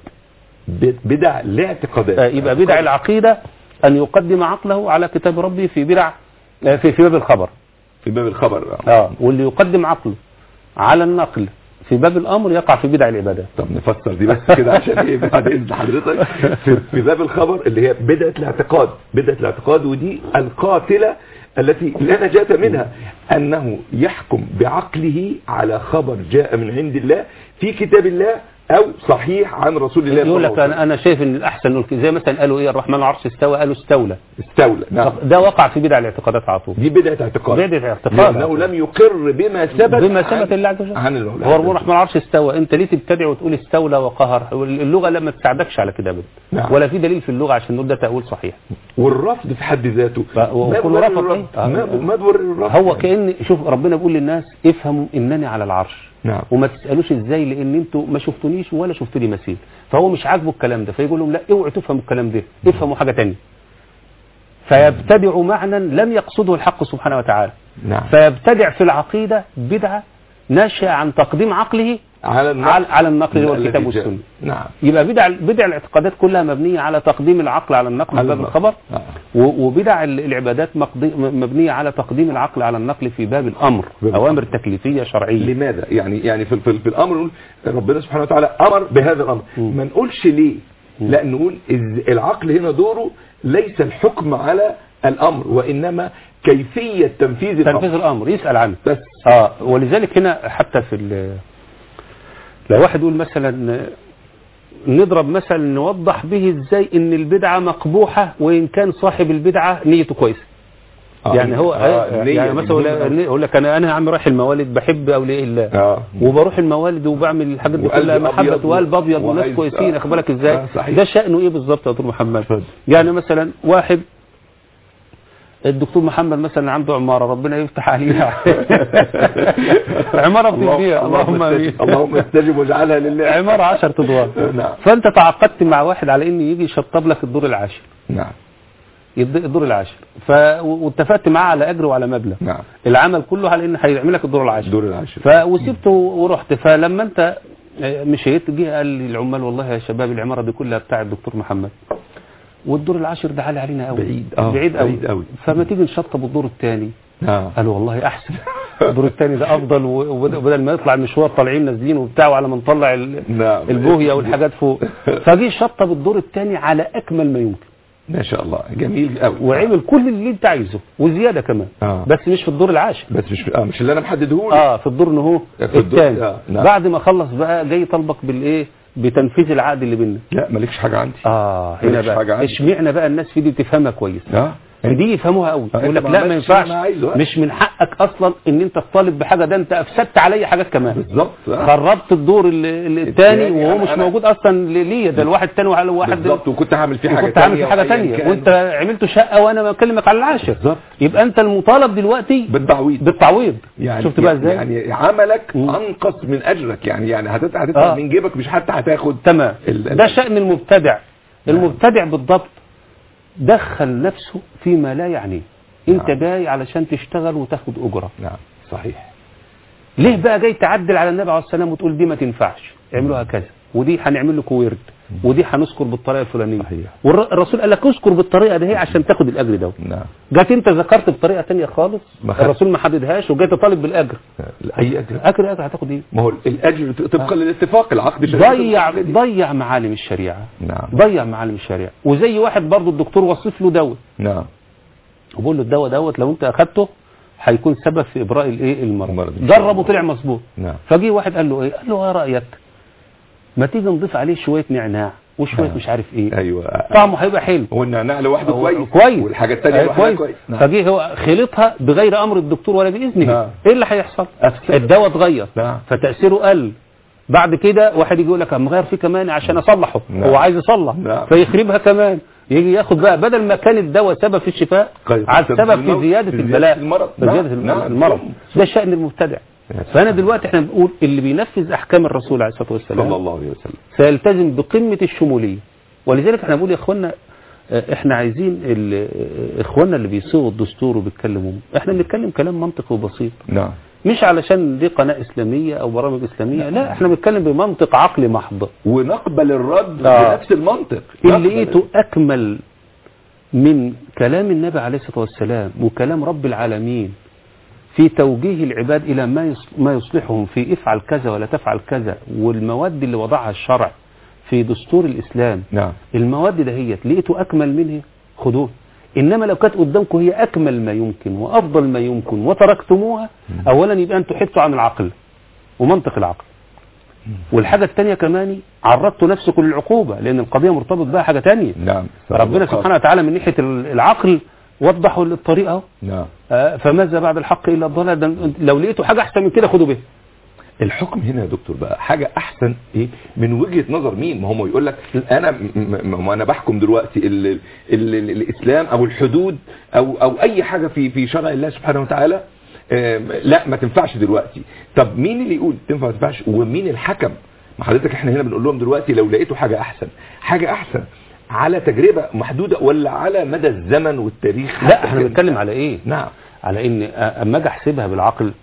S2: ب- بدع لاعتقادات
S3: آه، يبقى بدع العقيدة أن يقدم عقله على كتاب ربه في بدع آه، في في باب الخبر
S2: في باب الخبر
S3: اه واللي يقدم عقله على النقل في باب الأمر يقع في بدع العبادات
S2: طب نفسر دي بس كده عشان ايه بعد اذن حضرتك في, في باب الخبر اللي هي بدعه الاعتقاد بدعه الاعتقاد ودي القاتله التي لا نجاة منها انه يحكم بعقله على خبر جاء من عند الله في كتاب الله او صحيح عن رسول الله
S3: يقول
S2: صلى
S3: لك
S2: الله عليه
S3: أنا أنا شايف إن الأحسن نقول كده. زي مثلا قالوا إيه الرحمن العرش استوى قالوا استولى
S2: وسلم. استولى نعم
S3: ده وقع في بدع الاعتقادات على طول
S2: دي بدعه اعتقاد
S3: بدعة اعتقاد.
S2: لانه لم يقر بما ثبت
S3: بما
S2: عن-
S3: ثبت الله عز وجل
S2: عن العلماء
S3: هو الرحمن العرش استوى انت ليه تبتدع وتقول استولى وقهر اللغه لما تساعدكش على كده ابدا
S2: نعم.
S3: ولا في دليل في اللغه عشان نقول ده تاويل صحيح
S2: والرفض في حد ذاته
S3: ف- وكل
S2: ما
S3: رفض
S2: تبرر
S3: إيه؟
S2: الرفض ما- ما تبرر الرفض
S3: هو كان شوف ربنا بيقول للناس افهموا انني على العرش
S2: نعم
S3: وما تسالوش ازاي لان انتوا ما شفتونيش ولا شفتوا لي مثيل فهو مش عاجبه الكلام ده فيقول لهم لا اوعوا تفهموا الكلام ده افهموا حاجه تانية فيبتدعوا معنى لم يقصده الحق سبحانه وتعالى
S2: نعم
S3: فيبتدع في العقيده بدعه ناشئه عن تقديم عقله
S2: على النقل
S3: على على النقل اللي هو
S2: الذي
S3: الكتاب
S2: جاء.
S3: والسنه
S2: نعم
S3: يبقى بدع بدع الاعتقادات كلها مبنيه على تقديم العقل على النقل في
S2: على
S3: باب
S2: النقل.
S3: الخبر
S2: آه.
S3: و- وبدع ال- العبادات مقضي- م- مبنيه على تقديم العقل على النقل في باب الامر
S2: باب
S3: اوامر تكليفيه شرعيه
S2: لماذا يعني يعني في, في, في الامر نقول ربنا سبحانه وتعالى امر بهذا الامر
S3: مم.
S2: ما نقولش ليه لا نقول إز- العقل هنا دوره ليس الحكم على الامر وانما كيفيه تنفيذ الامر
S3: تنفيذ الامر يسال عنه
S2: بس
S3: اه ولذلك هنا حتى في ال- لو واحد يقول مثلا نضرب مثل نوضح به ازاي ان البدعه مقبوحه وان كان صاحب البدعه نيته كويسه
S2: آه.
S3: يعني هو
S2: آه. نية
S3: يعني مثلا
S2: مهمة.
S3: يقول- يقول لك انا انا يا عم رايح الموالد بحب اولياء الله
S2: اه
S3: وبروح الموالد وبعمل الحاجات دي
S2: وقلب
S3: كلها محبه
S2: أبيض
S3: وقلب ابيض وناس
S2: وعايز-
S3: كويسين
S2: آه.
S3: اخد بالك ازاي
S2: آه، صحيح.
S3: ده شانه ايه بالظبط يا دكتور محمد
S2: اتفضل.
S3: يعني مثلا واحد الدكتور محمد مثلا عنده عماره ربنا يفتح عليها عماره بتبيع اللهم امين
S2: استجب اللهم استجب واجعلها لله
S3: عماره 10 ادوار
S2: نعم
S3: فانت تعاقدت مع واحد على ان يجي يشطب لك الدور العاشر
S2: نعم
S3: يد- الدور العاشر ف واتفقت معاه على اجر وعلى مبلغ
S2: نعم
S3: العمل كله على ان هيعمل لك الدور العاشر
S2: دور العاشر
S3: ف وسبته ورحت فلما انت مشيت جه قال لي العمال والله يا شباب العماره دي كلها بتاع الدكتور محمد والدور العاشر ده عالي علينا قوي
S2: بعيد، آه،
S3: بعيد قوي
S2: بعيد قوي.
S3: فما تيجي نشطب الدور الثاني
S2: نعم
S3: قالوا والله احسن الدور الثاني ده افضل و- وبدل بدل ما يطلع مشوار طالعين نازلين وبتاع وعلى ما نطلع ال-
S2: نعم
S3: البوهيه والحاجات فوق فجه شطب الدور الثاني على اكمل ما يمكن
S2: ما شاء الله جميل قوي
S3: وعمل كل اللي انت عايزه وزياده كمان
S2: آه.
S3: بس مش في الدور العاشر
S2: بس مش اه مش اللي انا محدده لك
S3: اه في الدور ان هو
S2: في الدور-
S3: الثاني
S2: آه، نعم.
S3: بعد ما خلص بقى جاي طلبك بالايه بتنفيذ العقد اللي بيننا
S2: لا مالكش حاجه عندي
S3: اه هنا
S2: مالكش حاجة
S3: بقى
S2: عندي.
S3: اشمعنى بقى الناس في دي تفهمها كويس
S2: اه
S3: دي يفهموها قوي
S2: آه،
S3: يقول
S2: أنت
S3: لك
S2: ما
S3: لا ما
S2: عملتش اللي
S3: ينفعش
S2: أنا عايزه، آه.
S3: مش من حقك اصلا ان انت تطالب بحاجه ده انت افسدت عليا حاجات كمان
S2: بالظبط آه.
S3: خربت الدور ال- ال- الثاني
S2: التاني،
S3: وهو
S2: أنا-
S3: مش
S2: أنا-
S3: موجود اصلا ليا ده الواحد تاني وعلى واحد
S2: بالظبط وكنت هعمل فيه حاجه
S3: وكنت عامل في حاجه
S2: وأيا
S3: تانية
S2: كان.
S3: وانت عملت شقه وانا بكلمك على العاشر
S2: بالظبط.
S3: يبقى انت المطالب دلوقتي
S2: بالتعويض
S3: بالتعويض
S2: يعني
S3: شفت بقى ازاي
S2: يعني عملك
S3: مم.
S2: انقص من اجرك يعني يعني هتدفع هتدفع
S3: آه.
S2: من جيبك مش حتى هتاخد
S3: تمام
S2: ال-
S3: ده شأن المبتدع المبتدع بالضبط دخل نفسه فيما لا يعنيه انت
S2: نعم.
S3: جاي علشان تشتغل وتاخد اجره
S2: نعم صحيح
S3: ليه بقى جاي تعدل على النبي عليه السلام وتقول دي ما تنفعش اعملوها كذا ودي هنعمل لكم ورد ودي هنذكر بالطريقه الفلانيه
S2: صحيح.
S3: والرسول قال لك اذكر بالطريقه دي عشان تاخد الاجر ده
S2: نعم
S3: جات انت ذكرت بطريقه تانية خالص
S2: ما خد-
S3: الرسول ما حددهاش وجاي تطالب بالاجر
S2: لا، اي اجر
S3: اجر اجر هتاخد ايه
S2: ما هو الاجر طبقا للاتفاق العقد شركة
S3: ضيع
S2: العقد دي.
S3: ضيع معالم الشريعه
S2: نعم
S3: ضيع معالم الشريعه وزي واحد برضو الدكتور وصف له دواء
S2: نعم
S3: وبقول له الدواء دوت لو انت اخدته هيكون سبب في ابراء الايه المرض
S2: المرض إن شاء
S3: جرب
S2: الله.
S3: وطلع مظبوط
S2: نعم
S3: فجي واحد قال له ايه قال له ايه رايك ما تيجي نضيف عليه شويه نعناع وشويه
S2: نعم.
S3: مش عارف ايه
S2: ايوه
S3: طعمه هيبقى حلو
S2: هو النعناع لوحده
S3: هو
S2: كويس
S3: كويس
S2: والحاجه الثانيه
S3: أيوة
S2: لوحدها
S3: كويس,
S2: كويس نعم.
S3: فجه هو خلطها بغير امر الدكتور ولا باذنه
S2: نعم.
S3: ايه اللي هيحصل
S2: أفسد.
S3: الدواء اتغير
S2: نعم.
S3: فتاثيره قل بعد كده واحد يجي يقول لك اما غير فيه كمان عشان اصلحه
S2: نعم.
S3: هو عايز يصلح
S2: نعم.
S3: فيخربها كمان يجي ياخد بقى بدل ما كان الدواء سبب في الشفاء
S2: قد-
S3: عاد
S2: سبب
S3: سبب
S2: في
S3: في
S2: الموت،
S3: زياده
S2: في زيادة
S3: البلاء
S2: المرض.
S3: في
S2: نعم.
S3: زياده
S2: نعم.
S3: المرض ده شأن المبتدع
S2: يا
S3: فانا
S2: سلام.
S3: دلوقتي احنا بنقول اللي بينفذ احكام الرسول عليه الصلاه
S2: صلى
S3: والسلام
S2: الله عليه وسلم
S3: سيلتزم بقمة الشمولية ولذلك احنا بنقول يا اخوانا اه، احنا عايزين ال- اه، اخواننا اللي بيصيغوا الدستور وبيتكلموا احنا بنتكلم كلام منطقي وبسيط
S2: نعم
S3: مش علشان دي قناة اسلامية او برامج اسلامية لا احنا بنتكلم بمنطق عقلي محض
S2: ونقبل الرد
S3: آه.
S2: بنفس المنطق
S3: اللي
S2: نقبل-
S3: لقيته اكمل من كلام النبي عليه الصلاة والسلام وكلام رب العالمين في توجيه العباد إلى ما يص- ما يصلحهم في افعل كذا ولا تفعل كذا والمواد اللي وضعها الشرع في دستور الإسلام
S2: نعم
S3: المواد دهيت لقيته أكمل منها خدوه إنما لو كانت قدامكم هي أكمل ما يمكن وأفضل ما يمكن وتركتموها أولا يبقى أنتوا حبتوا عن العقل ومنطق العقل والحاجة الثانية كمان عرضتوا نفسكم للعقوبة لأن القضية مرتبط بها حاجة تانية
S2: نعم
S3: ربنا سبحانه وتعالى من ناحية العقل وضحوا الطريق اهو
S2: نعم
S3: آه، فماذا بعد الحق إلا الضلال ده لو لقيتوا حاجة أحسن من كده خدوا بها
S2: الحكم هنا يا دكتور بقى حاجة أحسن إيه من وجهة نظر مين ما هم يقول لك أنا م- م- ما أنا بحكم دلوقتي ال ال ال الإسلام أو الحدود أو أو أي حاجة في في شرع الله سبحانه وتعالى آم، لا ما تنفعش دلوقتي طب مين اللي يقول تنفع ما تنفعش ومين الحكم ما حضرتك احنا هنا بنقول لهم دلوقتي لو لقيتوا حاجة أحسن حاجة أحسن على تجربة محدودة ولا على مدى الزمن والتاريخ
S3: لا احنا بنتكلم على ايه
S2: نعم
S3: على ان آه، اما اجي احسبها بالعقل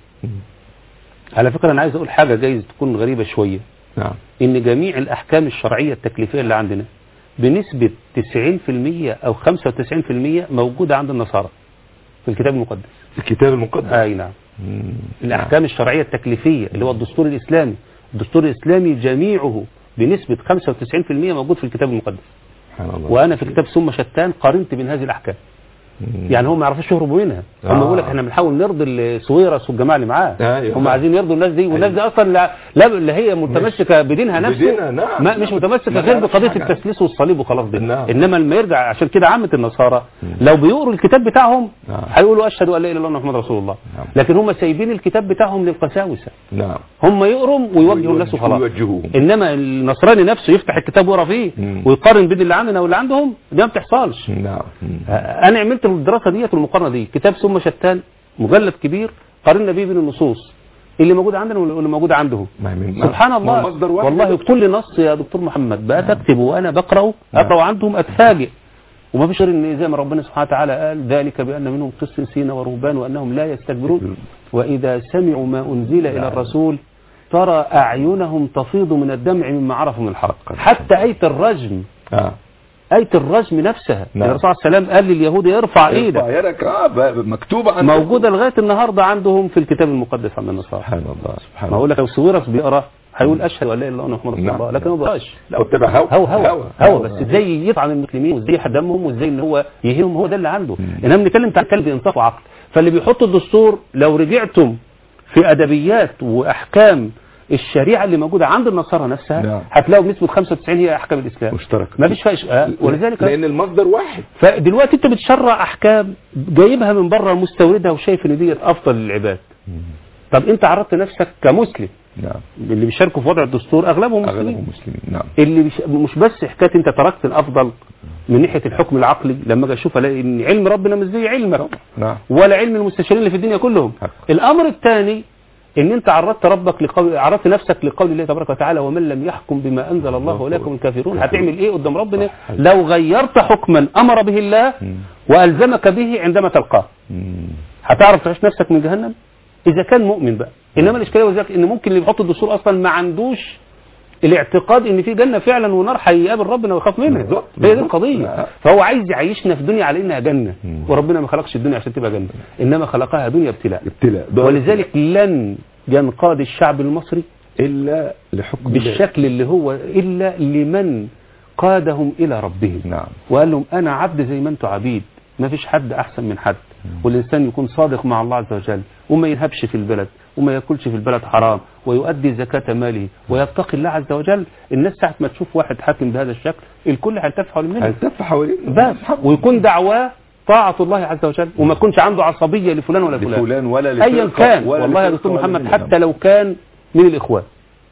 S3: على فكرة انا عايز اقول حاجة جايز تكون غريبة شوية
S2: نعم
S3: ان جميع الاحكام الشرعية التكليفية اللي عندنا بنسبة 90% او 95% موجودة عند النصارى في الكتاب المقدس
S2: الكتاب المقدس
S3: اي نعم
S2: مم.
S3: الأحكام الشرعية التكليفية اللي هو الدستور الإسلامي الدستور الإسلامي جميعه بنسبة 95% موجود في الكتاب المقدس
S2: سبحان الله
S3: وأنا في كتاب ثم شتان قارنت بين هذه الأحكام
S2: مم.
S3: يعني هم ما يعرفوش يهربوا منها هم
S2: آه.
S3: بيقول لك احنا بنحاول نرضي السويرس والجماعه اللي معاه
S2: أيوة.
S3: هم عايزين يرضوا الناس دي والناس دي اصلا لا, لا اللي هي متمسكه بدينها نفسه
S2: بدينها، نعم.
S3: ما مش متمسكه
S2: ما
S3: غير
S2: تعرفش
S3: بقضيه
S2: حاجة.
S3: التثليث والصليب وخلاص ده
S2: نعم.
S3: انما لما يرجع عشان كده عامه النصارى
S2: مم.
S3: لو بيقروا الكتاب بتاعهم
S2: نعم.
S3: هيقولوا اشهد ان لا اله الا الله محمد رسول الله
S2: نعم.
S3: لكن هم سايبين الكتاب بتاعهم للقساوسه
S2: نعم
S3: هم يقروا ويوجهوا الناس وخلاص
S2: ويوجهوهم
S3: انما النصراني نفسه يفتح الكتاب ويقرا فيه
S2: مم.
S3: ويقارن بين اللي عندنا واللي عندهم ده ما بتحصلش
S2: نعم مم.
S3: انا عملت الدراسه ديت والمقارنه دي كتاب ثم شتان مجلد كبير قارنا بيه بين النصوص اللي موجود عندنا واللي موجود عندهم
S2: ما من-
S3: سبحان
S2: ما هو
S3: الله
S2: مصدر واحد يا
S3: والله
S2: دكتور.
S3: كل نص يا دكتور محمد بقى تكتب وانا بقراه
S2: نعم.
S3: اقرا عندهم اتفاجئ وما فيش غير ان زي ما ربنا سبحانه وتعالى قال ذلك بان منهم قسيسين ورهبان وانهم لا يستكبرون واذا سمعوا ما انزل الى الرسول ترى اعينهم تفيض من الدمع مما عرفوا من الحق حتى ايه الرجم
S2: اه
S3: آية الرجم نفسها
S2: نعم.
S3: الرسول صلى الله عليه وسلم قال لليهود ارفع ايدك
S2: ارفع يدك اه ب- مكتوبة عندك
S3: موجودة لغاية النهاردة عندهم في الكتاب المقدس عند النصارى
S2: سبحان الله سبحان
S3: ما اقول
S2: الله
S3: لك لو سويرس بيقرا هيقول اشهد ان لا اله الا الله محمد رسول
S2: نعم.
S3: الله لكن ما بقاش
S2: لا واتبع هوا
S3: هو هو
S2: هوا.
S3: هو بس ازاي يطعن المسلمين وازاي يحد دمهم وازاي ان هو يهينهم هو ده اللي عنده انما بنتكلم عن كلب انصاف وعقل فاللي بيحط الدستور لو رجعتم في ادبيات واحكام الشريعه اللي موجوده عند النصارى نفسها
S2: نعم.
S3: هتلاقوا بنسبه 95 هي احكام الاسلام
S2: مشتركة.
S3: ما فيش فيش آه ولذلك
S2: لان المصدر واحد
S3: فدلوقتي انت بتشرع احكام جايبها من بره مستوردها وشايف ان ديت افضل للعباد طب انت عرضت نفسك كمسلم
S2: نعم
S3: اللي بيشاركوا في وضع الدستور اغلبهم مسلمين
S2: اغلبهم مسلمين نعم
S3: اللي مش, مش بس حكايه انت تركت الافضل من ناحيه الحكم العقلي لما اجي اشوف الاقي ان علم ربنا مش زي علمك
S2: نعم
S3: ولا علم المستشارين اللي في الدنيا كلهم
S2: حق.
S3: الامر الثاني ان انت عرضت ربك لقول عرضت نفسك لقول الله تبارك وتعالى ومن لم يحكم بما انزل الله اولئك هم الكافرون هتعمل ايه قدام ربنا لو غيرت حكما امر به الله والزمك به عندما تلقاه
S2: مم.
S3: هتعرف تعيش نفسك من جهنم اذا كان مؤمن بقى انما الاشكاليه وذلك ان ممكن اللي بيحط الدستور اصلا ما عندوش الاعتقاد ان في جنه فعلا ونار هيقابل ربنا ويخاف منها
S2: بالظبط،
S3: هي دي
S2: بالظبط.
S3: القضيه
S2: لا.
S3: فهو عايز يعيشنا في دنيا على انها جنه
S2: مم.
S3: وربنا ما خلقش الدنيا عشان تبقى جنه انما خلقها دنيا ابتلاء
S2: ابتلاء دار
S3: ولذلك لن ينقاد الشعب المصري
S2: الا لحكم الله.
S3: بالشكل اللي هو الا لمن قادهم الى ربهم
S2: نعم
S3: وقال لهم انا عبد زي ما انتم عبيد ما فيش حد احسن من حد والانسان يكون صادق مع الله عز وجل وما ينهبش في البلد وما ياكلش في البلد حرام ويؤدي زكاة ماله ويتقي الله عز وجل الناس ساعة ما تشوف واحد حاكم بهذا الشكل الكل هيلتف حول منه
S2: هلتف حوالين
S3: بس ويكون دعواه طاعة الله عز وجل وما يكونش عنده عصبية لفلان ولا فلان
S2: لفلان ولا
S3: ايا
S2: لفرقة
S3: كان
S2: ولا
S3: والله يا
S2: لفرقة
S3: دكتور
S2: ولا
S3: محمد
S2: لنظام.
S3: حتى لو كان من الاخوان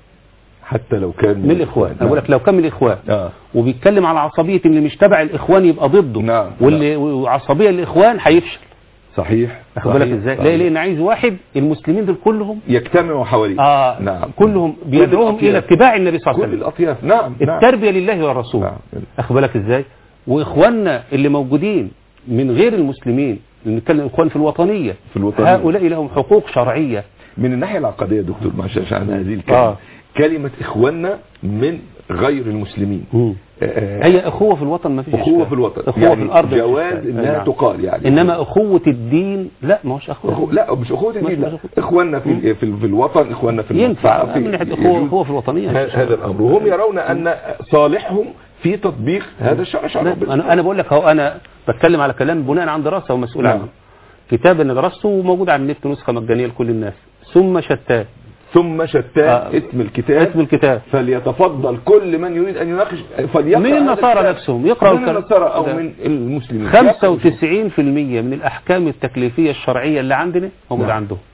S2: حتى لو كان
S3: من الاخوان انا بقول لك لو كان من الاخوان
S2: اه
S3: وبيتكلم على عصبية اللي مش تبع الاخوان يبقى ضده
S2: نعم.
S3: واللي وعصبية الاخوان هيفشل
S2: صحيح
S3: واخد بالك
S2: صحيح،
S3: ازاي
S2: صحيح.
S3: ليه لان عايز واحد المسلمين دول كلهم
S2: يجتمعوا حواليه
S3: آه
S2: نعم
S3: كلهم بيدعوهم
S2: الأطياف.
S3: الى اتباع النبي صلى الله
S2: كل
S3: عليه وسلم
S2: الاطياف نعم نعم
S3: التربيه لله والرسول
S2: نعم.
S3: اخد بالك ازاي واخواننا اللي موجودين من غير المسلمين اللي نتكلم اخوان في الوطنيه
S2: في الوطنية.
S3: هؤلاء لهم حقوق شرعيه
S2: من الناحيه العقديه يا دكتور معلش عن هذه الكلمه
S3: آه.
S2: كلمه اخواننا من غير المسلمين
S3: مم.
S2: آه،
S3: هي اخوه في الوطن ما فيش
S2: اخوه
S3: إشكال.
S2: في الوطن
S3: اخوه
S2: يعني
S3: في الارض ما فيش
S2: جواز
S3: إشكال.
S2: انها
S3: نعم.
S2: تقال يعني
S3: انما اخوه الدين لا ما هوش اخوه
S2: أخو... لا مش اخوه الدين
S3: مش
S2: لا
S3: أخوة.
S2: اخواننا في في, في الوطن اخواننا في
S3: ينفع
S2: المصلحة، في-
S3: من ناحيه اخوه
S2: يجوز
S3: اخوه في الوطنيه
S2: ه- هذا الامر وهم يرون ان صالحهم في تطبيق هذا الشرع شرع ربنا.
S3: انا انا بقول لك هو انا بتكلم على كلام بناء عن دراسه ومسؤول
S2: نعم.
S3: عنه كتاب انا درسته وموجود على النت نسخه مجانيه لكل الناس ثم شتات
S2: ثم شتان
S3: آه.
S2: اسم الكتاب
S3: اسم الكتاب
S2: فليتفضل كل من يريد ان يناقش فليقرا
S3: من
S2: هذا
S3: النصارى
S2: الكتاب.
S3: نفسهم يقرأوا
S2: من
S3: الكلام.
S2: النصارى او
S3: ده.
S2: من المسلمين
S3: 95% من الاحكام التكليفيه الشرعيه اللي عندنا موجوده
S2: نعم.
S3: عندهم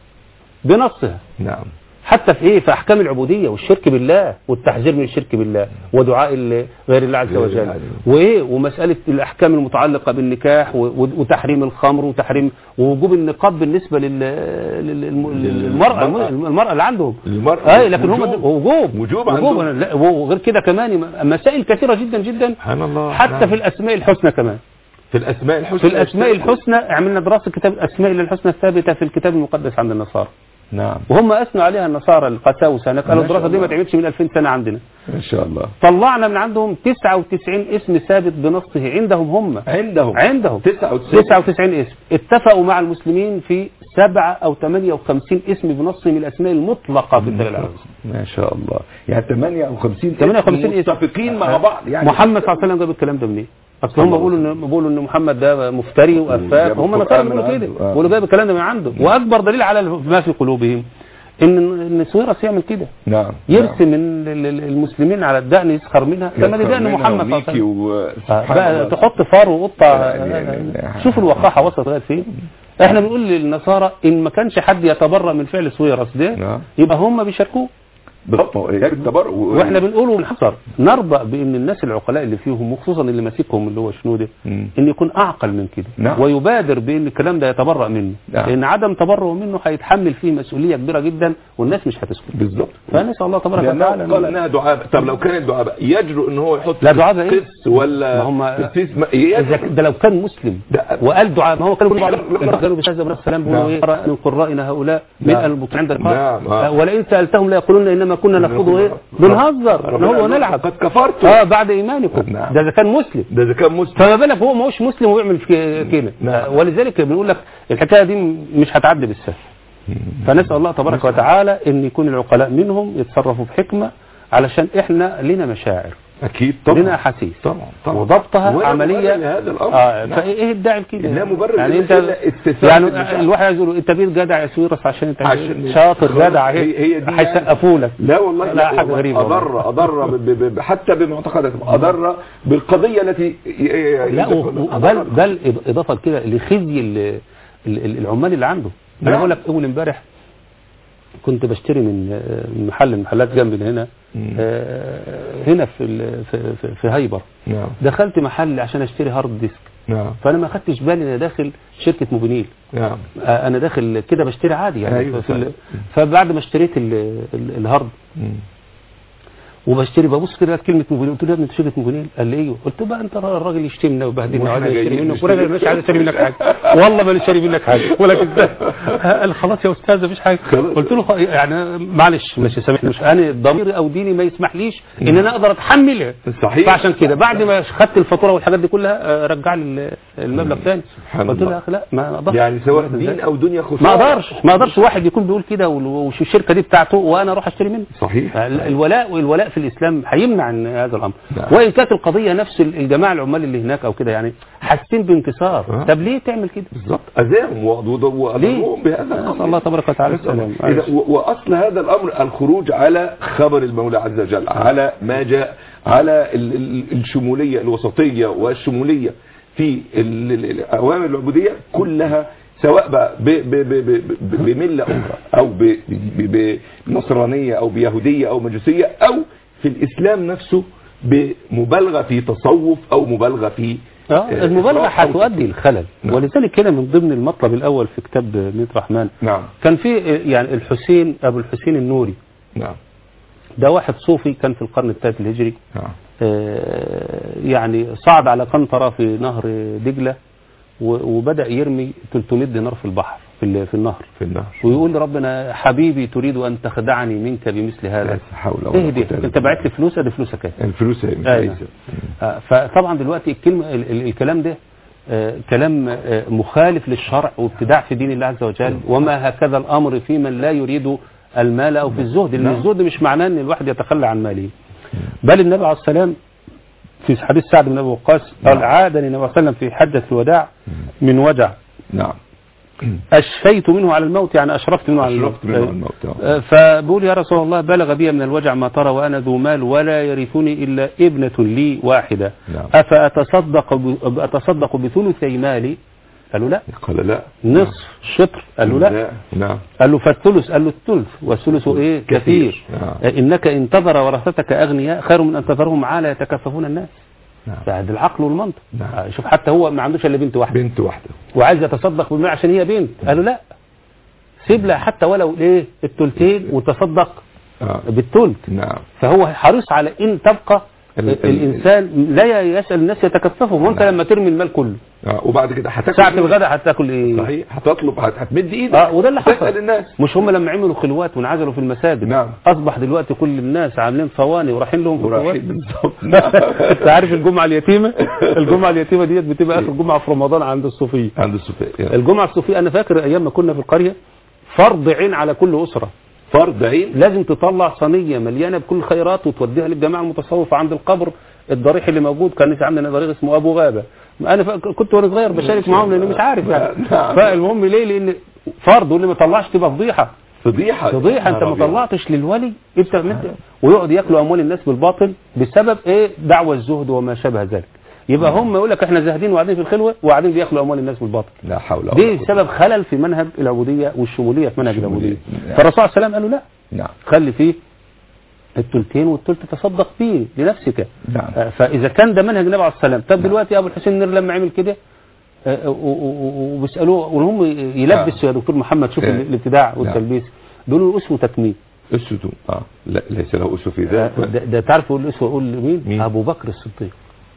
S3: بنصها
S2: نعم
S3: حتى في ايه في احكام العبوديه والشرك بالله والتحذير من الشرك بالله ودعاء ال- غير الله عز
S2: غير
S3: وجل
S2: الله.
S3: وايه ومساله الاحكام المتعلقه بالنكاح و- و- وتحريم الخمر وتحريم ووجوب النقاب بالنسبه لل لل- للمراه
S2: للمرأة.
S3: المراه اللي عندهم
S2: المرأة
S3: اي لكن هم
S2: وجوب.
S3: وجوب
S2: وجوب
S3: وجوب
S2: عندهم.
S3: لا، وغير كده كمان مسائل كثيره جدا جدا
S2: سبحان الله
S3: حتى
S2: نعم.
S3: في الاسماء الحسنى كمان
S2: في الاسماء الحسنى
S3: في الاسماء الحسنى عملنا دراسه كتاب الاسماء الحسنى الثابته في الكتاب المقدس عند النصارى
S2: نعم
S3: وهم اثنوا عليها النصارى القساوسه هناك قالوا
S2: ما شاء
S3: الدراسه دي ما
S2: الله.
S3: تعملش من 2000 سنه عندنا
S2: ان شاء الله
S3: طلعنا من عندهم 99 اسم ثابت بنصه عندهم هم
S2: عندهم
S3: عندهم
S2: 99
S3: 99 اسم اتفقوا مع المسلمين في سبعة أو 58 اسم بنص من الأسماء المطلقة في الدلالة العربية
S2: ما شاء الله يعني 58
S3: 58 اسم
S2: متفقين مع بعض يعني
S3: محمد صلى الله عليه وسلم جاب الكلام ده منين؟ اصل هم
S2: الله
S3: بيقولوا ان بيقولوا ان محمد ده مفتري وافاك
S2: جاب
S3: هم
S2: القرآن
S3: النصارى
S2: من
S3: بيقولوا كده
S2: عنده. آه.
S3: بيقولوا جايب الكلام ده من عنده واكبر دليل على ما في قلوبهم ان ان سويرس يعمل كده
S2: نعم
S3: يرسم ال- ال- ال- المسلمين على الدقن يسخر منها كما دي دقن محمد صلى الله عليه وسلم آه، بقى تحط فار وقطه
S2: لا، لا، لا، لا.
S3: شوف الوقاحه وصلت لغايه فين احنا بنقول للنصارى ان ما كانش حد يتبرأ من فعل سويرس ده
S2: نعم.
S3: يبقى هم بيشاركوه
S2: بالضبط يجب التبرع
S3: واحنا بنقول ونحذر نرضى بان الناس العقلاء اللي فيهم وخصوصا اللي ماسكهم اللي هو شنودة
S2: مم.
S3: ان يكون اعقل من كده
S2: نعم.
S3: ويبادر بان الكلام ده يتبرأ منه
S2: نعم.
S3: لان عدم تبرؤه منه هيتحمل فيه مسؤوليه كبيره جدا والناس مش هتسكت
S2: بالظبط
S3: فنسال الله تبارك
S2: لأنه
S3: وتعالى
S2: قال
S3: إن-
S2: انها دعابه طب لو كانت دعابه يجرؤ ان هو يحط
S3: لا دعابة إيه؟
S2: قس ولا
S3: ما هم
S2: قسيس ما-
S3: إذا
S2: يجرؤ.
S3: ده لو كان مسلم
S2: ده-
S3: وقال دعاء ما هو كانوا بيقولوا كانوا بيستاذ السلام بيقولوا
S2: نعم.
S3: ايه قرأ من قرائنا هؤلاء من
S2: نعم.
S3: المطيع عند القرآن
S2: نعم، آه.
S3: ولئن سالتهم لا يقولون انما كنا نخوض ايه بنهزر
S2: ربنا
S3: هو
S2: قال لهم
S3: نلعب
S2: قد كفرتم
S3: اه بعد ايمانكم
S2: نعم.
S3: ده اذا كان مسلم
S2: ده اذا كان مسلم
S3: فما بالك هو ما هوش مسلم ويعمل في كده
S2: نعم.
S3: ولذلك بنقول لك الحكايه دي مش هتعدي بالسهل فنسال الله تبارك وتعالى ان يكون العقلاء منهم يتصرفوا بحكمه علشان احنا لنا مشاعر
S2: اكيد طبعا
S3: لنا احاسيس
S2: طبعا طبعا
S3: وضبطها
S2: ولا
S3: عمليه
S2: مبرر لهذا الامر
S3: آه
S2: نعم.
S3: فايه الداعي لكده
S2: لا مبرر
S3: يعني
S2: لله
S3: انت
S2: إلا استثار
S3: يعني
S2: المشاعر.
S3: الواحد عايز يقول انت بيت جدع يا سويرس عشان انت
S2: عشان-
S3: شاطر
S2: خلاص،
S3: جدع
S2: هي- هي دي
S3: هيسقفوا لك
S2: لا والله
S3: لا حاجه
S2: والله
S3: غريبه والله.
S2: اضر اضر ب- ب- ب- حتى بمعتقداتهم اضر بالقضيه التي ي- ي-
S3: لا
S2: يدخل-
S3: و-
S2: أضر.
S3: بل بل اضافه كده لخزي ال- ال- ال- العمال اللي عنده انا
S2: نعم.
S3: بقول لك اول امبارح كنت بشتري من آه، من محل من محلات جنبنا هنا
S2: مم.
S3: آه، هنا في ال- في في- في هايبر
S2: نعم
S3: دخلت محل عشان اشتري هارد ديسك
S2: نعم
S3: فانا ما خدتش بالي ان انا داخل شركه موبينيل
S2: نعم
S3: آه، انا داخل كده بشتري عادي يعني
S2: أيوة
S3: في ال-
S2: صحيح.
S3: فبعد ما اشتريت ال- ال- الهارد
S2: مم.
S3: وبشتري ببص كده لقيت كلمه موبينيل قلت له يا ابني انت شركه موبينيل قال لي ايوه قلت له بقى انت الراجل يشتمنا ويبهدلنا
S2: وإحنا
S3: وعايز يشتري
S2: جايين
S3: منك
S2: نشتري.
S3: وانا مش عايز اشتري منك حاجه والله ما شاري منك حاجه ولا كده قال خلاص يا استاذ مفيش حاجه
S2: خلاص.
S3: قلت له خ- يعني معلش مش سامحني مش انا ضميري او ديني ما يسمحليش ان انا اقدر اتحملها
S2: صحيح.
S3: فعشان كده بعد ما خدت الفاتوره والحاجات دي كلها آه، رجع لي ال- المبلغ تاني
S2: سبحان
S3: قلت له
S2: الله.
S3: يا اخي لا ما اقدرش
S2: يعني سواء
S3: إزاي؟
S2: دين او دنيا خساره
S3: ما اقدرش ما اقدرش واحد يكون بيقول كده وال- والشركه دي بتاعته وانا اروح اشتري منه
S2: صحيح
S3: ال- الولاء والولاء في الاسلام هيمنع عن هذا الامر
S2: نعم.
S3: وان كانت القضيه نفس ال- الجماعه العمال اللي هناك او كده يعني حاسين بانتصار
S2: آه.
S3: طب ليه تعمل كده
S2: بالظبط اذاهم وأضرهم بهذا
S3: نسال
S2: الامر
S3: الله تبارك وتعالى
S2: نسأل الله.
S3: السلام
S2: إذا- و- واصل هذا الامر الخروج على خبر المولى عز وجل على ما جاء على ال- ال- الشموليه الوسطيه والشموليه في ال- ال- الاوامر العبوديه كلها سواء بقى ب- ب- ب- ب- ب- بمله اخرى او ب- ب- بنصرانيه او بيهوديه او مجوسيه او في الاسلام نفسه بمبالغه في تصوف او مبالغه في
S3: اه المبالغه
S2: إسراف أو
S3: هتؤدي الخلل
S2: نعم.
S3: ولذلك كده من ضمن المطلب الاول في كتاب ميت رحمن
S2: نعم
S3: كان في يعني الحسين ابو الحسين النوري
S2: نعم
S3: ده واحد صوفي كان في القرن الثالث الهجري
S2: نعم
S3: آه، يعني صعد على قنطرة في نهر دجلة و- وبدأ يرمي 300 دينار في البحر في ال- في النهر
S2: في النهر
S3: ويقول لربنا حبيبي تريد أن تخدعني منك بمثل هذا
S2: لا حول ولا
S3: اهدي
S2: قوة إلا
S3: انت بعت لي فلوس ادي فلوسك اهي
S2: الفلوس هي مش
S3: أيوة.
S2: عايزة
S3: آه، فطبعا دلوقتي الكلمة ال- ال- الكلام ده آه، كلام آه، مخالف للشرع وابتداع في دين الله عز وجل وما هكذا الأمر في من لا يريد المال أو في الزهد لأن
S2: نعم.
S3: الزهد مش معناه أن الواحد يتخلى عن ماله بل النبي عليه السلام في حديث سعد بن أبي وقاص قال
S2: نعم.
S3: عادني النبي صلى الله عليه وسلم في حجة الوداع من وجع
S2: نعم
S3: أشفيت منه على الموت يعني أشرفت منه على الموت
S2: أشرفت منه على الموت، آه.
S3: آه، فبقول يا رسول الله بلغ بي من الوجع ما ترى وأنا ذو مال ولا يرثني إلا ابنة لي واحدة
S2: نعم.
S3: أفأتصدق ب- أتصدق بثلثي مالي قال له لا
S2: قال لا
S3: نصف شطر قال له لا
S2: نعم
S3: قال له فالثلث قال له الثلث والثلث ايه
S2: كثير.
S3: كثير
S2: نعم.
S3: آه، انك ان تذر ورثتك اغنياء خير من ان تذرهم عالى يتكففون الناس
S2: نعم
S3: فهذا العقل والمنطق
S2: نعم.
S3: آه، شوف حتى هو ما عندوش الا بنت واحده
S2: بنت واحدة
S3: وعايز يتصدق بالمال عشان هي بنت قالوا لا سيب لها حتى ولو ايه الثلثين وتصدق
S2: آه.
S3: بالثلث
S2: نعم
S3: فهو حريص على ان تبقى
S2: ال- ال-
S3: الانسان لا يسال الناس يتكففهم وانت
S2: نعم.
S3: لما ترمي المال كله
S2: آه. وبعد كده هتاكل
S3: ساعه الغداء هتاكل ايه
S2: صحيح هتطلب هت- هتمد ايدك
S3: اه وده اللي حصل
S2: تسأل الناس
S3: مش هم لما عملوا خلوات وانعزلوا في المساجد
S2: نعم.
S3: اصبح دلوقتي كل الناس عاملين صواني ورايحين لهم في
S2: ورايحين
S3: الخلوات
S2: بالظبط
S3: انت عارف الجمعه اليتيمه الجمعه اليتيمه ديت بتبقى اخر جمعه في رمضان عند الصوفيه
S2: عند الصفاء
S3: الجمعه الصوفيه انا فاكر ايام ما كنا في القريه فرض عين على كل اسره
S2: فرض عين
S3: لازم تطلع صينيه مليانه بكل خيرات وتوديها للجماعه المتصوفه عند القبر الضريح اللي موجود كان لسه عندنا ضريح اسمه ابو غابه انا فا- كنت وانا صغير بشارك معاهم لاني مش عارف يعني
S2: نعم.
S3: فالمهم ليه لان فرض واللي ما طلعش تبقى فضيحه
S2: فضيحة
S3: فضيحه انت
S2: نهار
S3: ما
S2: أبيض.
S3: طلعتش للولي انت عملت ويقعد ياكلوا اموال الناس بالباطل بسبب ايه دعوى الزهد وما شابه ذلك يبقى هم يقول لك احنا زاهدين وقاعدين في الخلوه وقاعدين بياكلوا اموال الناس بالباطل
S2: لا حول ولا
S3: دي
S2: قوة.
S3: سبب خلل في منهج العبوديه والشموليه في منهج
S2: الشمولية.
S3: العبوديه
S2: نعم.
S3: فالرسول صلى الله عليه وسلم قال له لا
S2: نعم
S3: خلي فيه الثلثين والثلث تصدق فيه لنفسك
S2: نعم.
S3: آه، فاذا كان ده منهج النبي عليه الصلاه والسلام طب دلوقتي ابو الحسين النير لما عمل كده آه، و- و- و- وبيسالوه وهم يلبسوا يا دكتور محمد شوف
S2: آه.
S3: الابتداع والتلبيس بيقولوا له اسمه تتميم
S2: اسوة اه لا ليس له اسوة في
S3: آه،
S2: ذلك
S3: ده, ده تعرف يقول اسمه يقول مين؟
S2: مين؟
S3: ابو بكر الصديق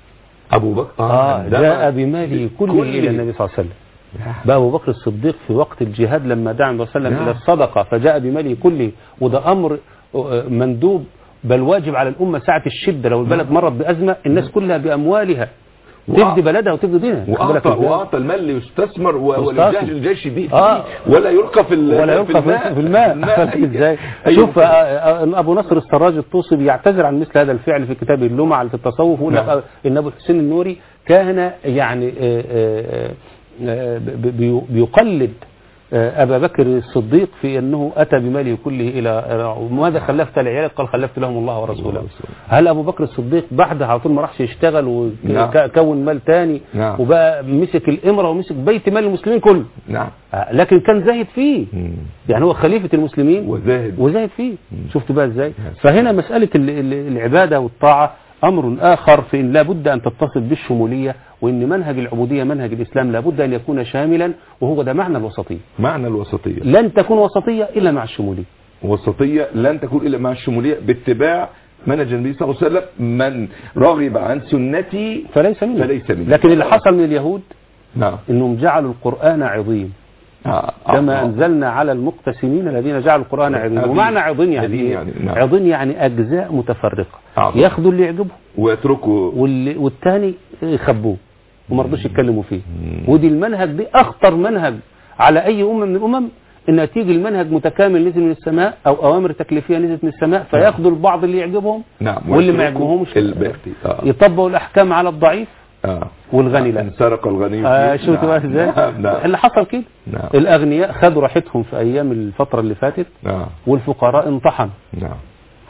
S2: ابو بكر
S3: اه
S2: عندما-
S3: جاء بماله كله
S2: كله.
S3: الى النبي صلى الله عليه وسلم
S2: لا.
S3: بقى ابو بكر الصديق في وقت الجهاد لما دعا النبي صلى الله عليه وسلم
S2: نعم.
S3: الى الصدقه فجاء بماله كله وده امر آه، مندوب بل واجب على الامه ساعه الشده لو البلد مرت بازمه الناس كلها باموالها تفدي بلدها وتفدي دينها خد بالك
S2: واعطى
S3: إزاي؟
S2: واعطى المال ليستثمر و-
S3: يستثمر.
S2: وللجيش الجيش به
S3: آه.
S2: ولا يلقى في ال-
S3: ولا يلقى في في الماء خد بالك ازاي
S2: أيوة.
S3: شوف آه، آه، ابو نصر السراج الطوسي بيعتذر عن مثل هذا الفعل في كتاب اللمع في التصوف ويقول لك
S2: نعم.
S3: آه، ان ابو الحسين النوري كان يعني آه، آه، آه، ب- بي- بيقلد آه، ابا بكر الصديق في انه اتى بماله كله الى وماذا خلفت لعيالك قال خلفت لهم الله ورسوله
S2: ورسوله.
S3: هل ابو بكر الصديق بعدها على طول ما راحش يشتغل
S2: نعم.
S3: وكون مال تاني
S2: نعم.
S3: وبقى مسك الامره ومسك بيت مال المسلمين كله
S2: نعم
S3: آه، لكن كان زاهد فيه
S2: مم.
S3: يعني هو خليفة المسلمين
S2: وزاهد
S3: وزاهد فيه شفت بقى ازاي
S2: يا
S3: فهنا مسألة ال- ال- العبادة والطاعة أمر آخر في إن لابد أن تتصل بالشمولية وإن منهج العبودية منهج الإسلام لابد أن يكون شاملا وهو ده معنى الوسطية
S2: معنى الوسطية
S3: لن تكون وسطية إلا مع الشمولية
S2: وسطية لن تكون إلا مع الشمولية باتباع منهج النبي صلى الله عليه وسلم من رغب عن سنتي
S3: فليس منه
S2: فليس منه.
S3: لكن اللي حصل من اليهود
S2: نعم
S3: إنهم جعلوا القرآن عظيم
S2: آه.
S3: كما
S2: آه.
S3: أنزلنا على المقتسمين الذين جعلوا القرآن عظيم
S2: عظيم.
S3: ومعنى عظيم يعني
S2: عظيم
S3: إيه؟
S2: يعني، نعم.
S3: عظيم يعني أجزاء متفرقة
S2: عظيم.
S3: ياخدوا اللي يعجبهم
S2: ويتركوا
S3: واللي والتاني يخبوه وما رضوش يتكلموا فيه ودي المنهج دي اخطر منهج على اي امه من الامم ان تيجي المنهج متكامل نزل من السماء او اوامر تكليفيه نزلت من السماء فياخدوا البعض اللي يعجبهم
S2: نعم
S3: واللي ما
S2: ويتركوا
S3: يعجبهمش
S2: الباقي آه.
S3: يطبقوا الاحكام على الضعيف
S2: آه.
S3: والغني لا
S2: إن سرق الغني
S3: آه
S2: فيه.
S3: شفت بقى
S2: نعم.
S3: ازاي
S2: نعم نعم
S3: اللي حصل كده
S2: نعم.
S3: الاغنياء خدوا راحتهم في ايام الفتره اللي فاتت
S2: نعم
S3: والفقراء انطحنوا
S2: نعم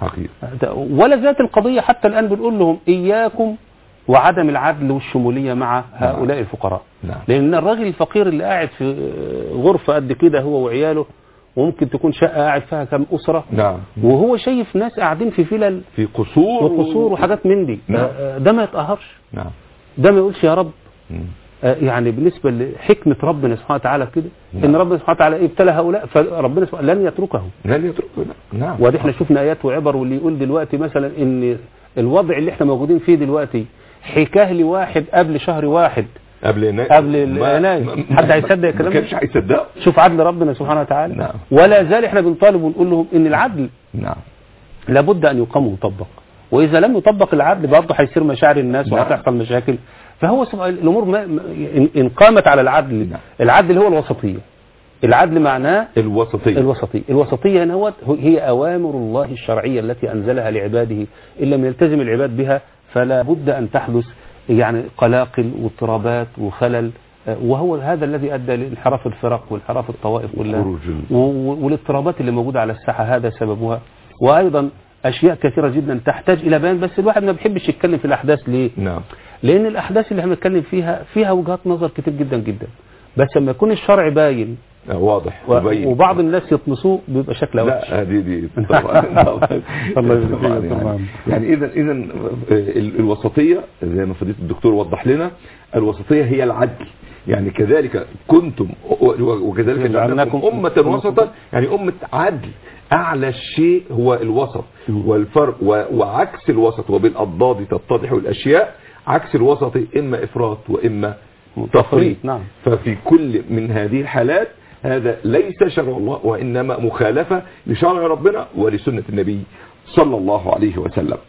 S2: حقيقة
S3: ولا ذات القضية حتى الآن بنقول لهم إياكم وعدم العدل والشمولية مع هؤلاء الفقراء
S2: نعم.
S3: لأن الراجل الفقير اللي قاعد في غرفة قد كده هو وعياله وممكن تكون شقة قاعد فيها كم أسرة
S2: نعم
S3: وهو شايف ناس قاعدين في فلل
S2: في قصور
S3: وقصور وحاجات من دي
S2: نعم.
S3: آه، ده ما يتقهرش
S2: نعم
S3: ده ما يقولش يا رب
S2: مم.
S3: آه، يعني بالنسبة لحكمة ربنا سبحانه وتعالى في كده
S2: نعم.
S3: إن ربنا سبحانه وتعالى ابتلى هؤلاء فربنا سبحانه لن يتركه
S2: لن يتركوا لا. نعم
S3: وادي احنا شفنا ايات وعبر واللي يقول دلوقتي مثلا ان الوضع اللي احنا موجودين فيه دلوقتي حكاه لواحد قبل شهر واحد
S2: قبل يناير
S3: قبل
S2: ما-
S3: يناير.
S2: ما-
S3: حد هيصدق الكلام
S2: ما
S3: ده؟
S2: كانش هيصدقه
S3: شوف عدل ربنا سبحانه وتعالى
S2: نعم.
S3: ولا زال احنا بنطالب ونقول لهم ان العدل
S2: نعم
S3: لابد ان يقام ويطبق واذا لم يطبق العدل برضه هيصير مشاعر الناس
S2: نعم.
S3: وهتحصل مشاكل فهو سبحان الامور ما ما- ان- ان قامت على العدل
S2: نعم.
S3: العدل هو الوسطيه العدل معناه
S2: الوسطية
S3: الوسطية الوسطية هنا هو هي أوامر الله الشرعية التي أنزلها لعباده إن لم يلتزم العباد بها فلا بد أن تحدث يعني قلاقل واضطرابات وخلل آه، وهو هذا الذي أدى لانحراف الفرق وانحراف الطوائف كلها
S2: وخروج ال-
S3: و- و- والاضطرابات اللي موجودة على الساحة هذا سببها وأيضا أشياء كثيرة جدا تحتاج إلى بيان بس الواحد ما بيحبش يتكلم في الأحداث ليه؟
S2: نعم
S3: لأن الأحداث اللي احنا بنتكلم فيها فيها وجهات نظر كتير جدا جدا بس لما يكون الشرع باين
S2: آه، واضح
S3: و-
S2: مبين.
S3: وبعض الناس يطمسوه بيبقى شكله وحش
S2: لا هذه دي طبعا طبعا
S3: الله يبارك فيك
S2: طبعاً
S3: طبعاً.
S2: يعني يعني اذا اذا ال- الوسطيه زي ما فضيله الدكتور وضح لنا الوسطيه هي العدل يعني كذلك كنتم و- وكذلك جعلناكم
S3: جعلناكم
S2: امه وسطا يعني امه عدل اعلى الشيء هو الوسط والفرق و- وعكس الوسط وبالاضداد تتضح الاشياء عكس الوسط اما افراط واما تفريط
S3: نعم.
S2: ففي كل من هذه الحالات هذا ليس شرع الله وإنما مخالفة لشرع ربنا ولسنة النبي صلى الله عليه وسلم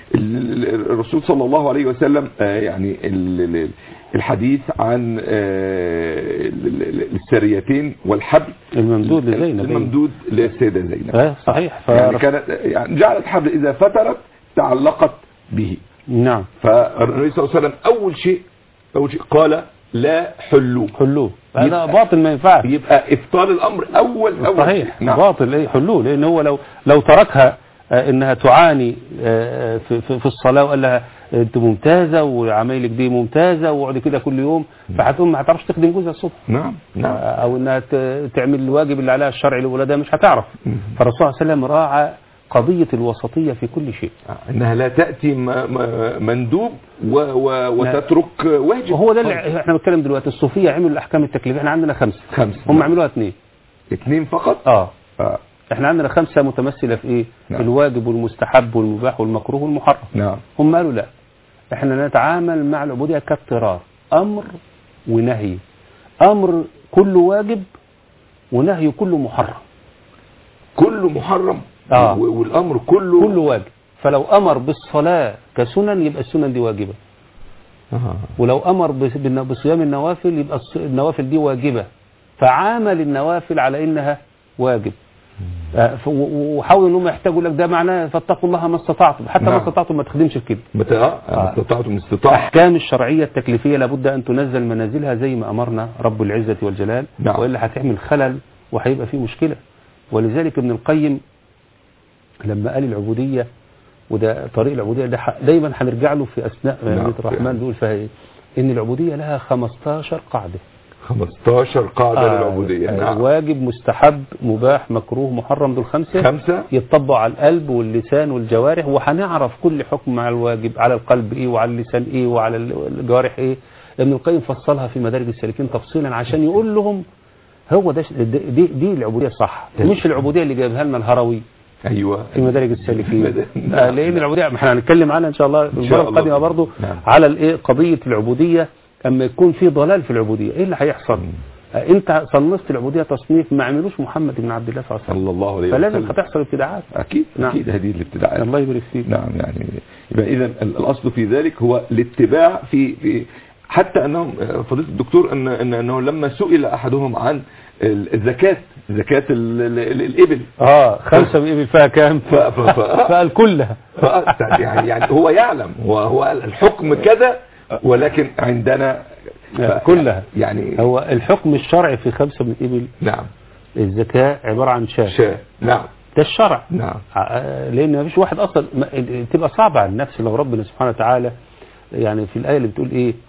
S2: ال- ال- الرسول صلى الله عليه وسلم آه، يعني ال- ال- الحديث عن آه، ال- ال- السريتين والحبل
S3: الممدود لزينب
S2: الممدود للسيدة زينب
S3: آه صحيح ف...
S2: يعني كانت يعني جعلت حبل إذا فترت تعلقت به
S3: نعم
S2: فالنبي صلى الله عليه وسلم أول شيء أول شيء قال لا حلوا
S3: حلوه هذا
S2: يبقى-
S3: باطل ما ينفعش
S2: يبقى ابطال الامر اول اول
S3: صحيح
S2: نعم
S3: باطل ايه حلوه لان هو لو لو تركها آه، انها تعاني آه، في, في, في الصلاه وقال لها انت ممتازه وعمايلك دي ممتازه واقعدي كده كل يوم فهتقوم ما هتعرفش تخدم جوزها الصبح
S2: نعم نعم
S3: او انها ت- تعمل الواجب اللي عليها الشرعي لاولادها مش هتعرف فالرسول صلى الله عليه وسلم راعى قضيه الوسطيه في كل شيء
S2: انها لا تاتي م- م- مندوب و و وتترك واجب
S3: وهو ده اللي احنا بنتكلم دلوقتي الصوفيه عملوا الاحكام التكليفيه احنا عندنا خمسه
S2: خمسة.
S3: هم عملوها اثنين
S2: اثنين فقط
S3: اه
S2: آه.
S3: احنا عندنا خمسه متمثله في ايه
S2: نعم.
S3: الواجب والمستحب والمباح والمكروه والمحرم
S2: نعم
S3: هم قالوا لا احنا نتعامل مع العبوديه كاضطرار امر ونهي امر كله واجب ونهي كله محرم
S2: كله محرم
S3: آه.
S2: و- والامر كله
S3: كله واجب فلو امر بالصلاه كسنن يبقى السنن دي واجبه
S2: آه.
S3: ولو امر بس- بالن- بصيام النوافل يبقى الص- النوافل دي واجبه فعامل النوافل على انها واجب آه، ف- و- وحاول انهم يحتاجوا لك ده معناه فاتقوا الله ما استطعتم حتى ما
S2: نعم.
S3: استطعتم ما تخدمش في كده
S2: متى اه
S3: آه.
S2: استطعتم استطاع
S3: الاحكام الشرعيه التكليفيه لابد ان تنزل منازلها زي ما امرنا رب العزه والجلال
S2: نعم.
S3: والا هتعمل خلل وهيبقى في مشكله ولذلك ابن القيم لما قال العبوديه وده طريق العبوديه ده ح- دايما هنرجع له في اثناء
S2: نعم.
S3: آية الرحمن بيقول فيها ايه؟ ان العبوديه لها 15 قاعده
S2: 15 قاعدة
S3: آه،
S2: للعبودية
S3: آه،
S2: نعم
S3: واجب مستحب مباح مكروه محرم دول خمسه
S2: خمسة
S3: يتطبق على القلب واللسان والجوارح وهنعرف كل حكم على الواجب على القلب ايه وعلى اللسان ايه وعلى الجوارح ايه ابن القيم فصلها في مدارج السالكين تفصيلا عشان يقول لهم هو ده دي, دي العبوديه الصح مش العبوديه اللي جايبها لنا الهروي
S2: ايوه
S3: في مدارج السالكين
S2: مدارج-
S3: آه، لان العبوديه ما احنا هنتكلم عنها ان شاء الله في
S2: شاء
S3: المره
S2: الله.
S3: القادمه برضه
S2: نعم.
S3: على الايه قضيه العبوديه اما يكون في ضلال في العبوديه ايه اللي هيحصل آه، انت صنفت العبوديه تصنيف ما عملوش محمد بن عبد الله صلى الله عليه وسلم
S2: صلى الله عليه
S3: فلازم
S2: وسلم
S3: هتحصل ابتداعات
S2: اكيد
S3: نعم.
S2: اكيد هذه الابتداعات
S3: الله يبارك فيك
S2: نعم يعني يبقى اذا ال- الاصل في ذلك هو الاتباع في في حتى انهم آه، فضيله الدكتور ان ان انه لما سئل احدهم عن ال- الزكاه زكاه ال- ال- ال- الابل
S3: اه خمسة بإبل فيها كام
S2: ف- ف- ف-
S3: فقال كلها
S2: ف- يعني يعني هو يعلم هو هو الحكم كذا ولكن عندنا ف-
S3: كلها
S2: يعني
S3: هو الحكم الشرعي في خمسة من إبل
S2: نعم
S3: الزكاة عبارة عن شاة
S2: شاء نعم
S3: ده الشرع
S2: نعم
S3: آه، لأن ما فيش واحد أصلا ما- تبقى صعبة على النفس لو ربنا سبحانه وتعالى يعني في الآية اللي بتقول إيه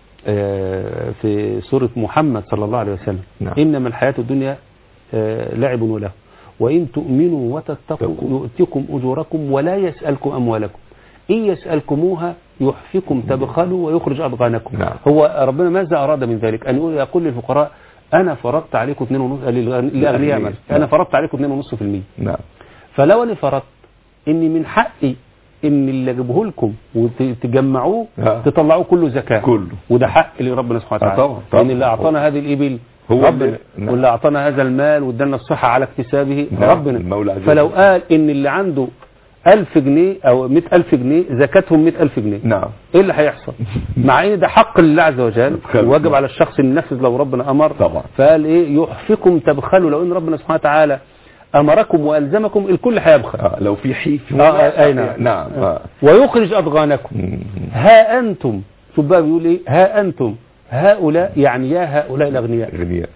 S3: آه، في سورة محمد صلى الله عليه وسلم
S2: نعم.
S3: إنما الحياة الدنيا آه، لعب وله وإن تؤمنوا وتتقوا
S2: تقوا.
S3: يؤتكم أجوركم ولا يسألكم أموالكم إن يسألكموها يحفكم تبخلوا ويخرج أضغانكم
S2: نعم.
S3: هو ربنا ماذا أراد من ذلك أن يقول يقول للفقراء أنا فرضت عليكم 2.5 للأغنياء
S2: نعم.
S3: أنا فرضت عليكم 2.5%
S2: نعم
S3: فلو أنا فرضت إن من حقي إن اللي أجيبه لكم وتجمعوه
S2: آه.
S3: تطلعوه كله زكاة
S2: كله.
S3: وده حق لربنا سبحانه
S2: آه،
S3: وتعالى
S2: طبعا، طبعا.
S3: لأن اللي أعطانا هذه الإبل
S2: هو
S3: ربنا
S2: اللي- نعم.
S3: واللي أعطانا هذا المال وادانا الصحة على اكتسابه
S2: نعم،
S3: ربنا
S2: المولى عز وجل.
S3: فلو قال إن اللي عنده ألف جنيه أو مئة ألف جنيه زكاتهم مئة ألف جنيه
S2: نعم
S3: ايه اللي هيحصل مع ان ده حق لله عز وجل
S2: خلق.
S3: واجب على الشخص ان ينفذ لو ربنا امر
S2: طبعا.
S3: فقال ايه يحفكم تبخلوا لو ان ربنا سبحانه وتعالى امركم والزمكم الكل هيبخل
S2: آه لو في حيف
S3: آه، آه، أي نعم.
S2: نعم آه.
S3: ويخرج اضغانكم
S2: مم.
S3: ها انتم شوف بقى بيقول ايه ها انتم هؤلاء يعني يا هؤلاء الاغنياء
S2: غنياء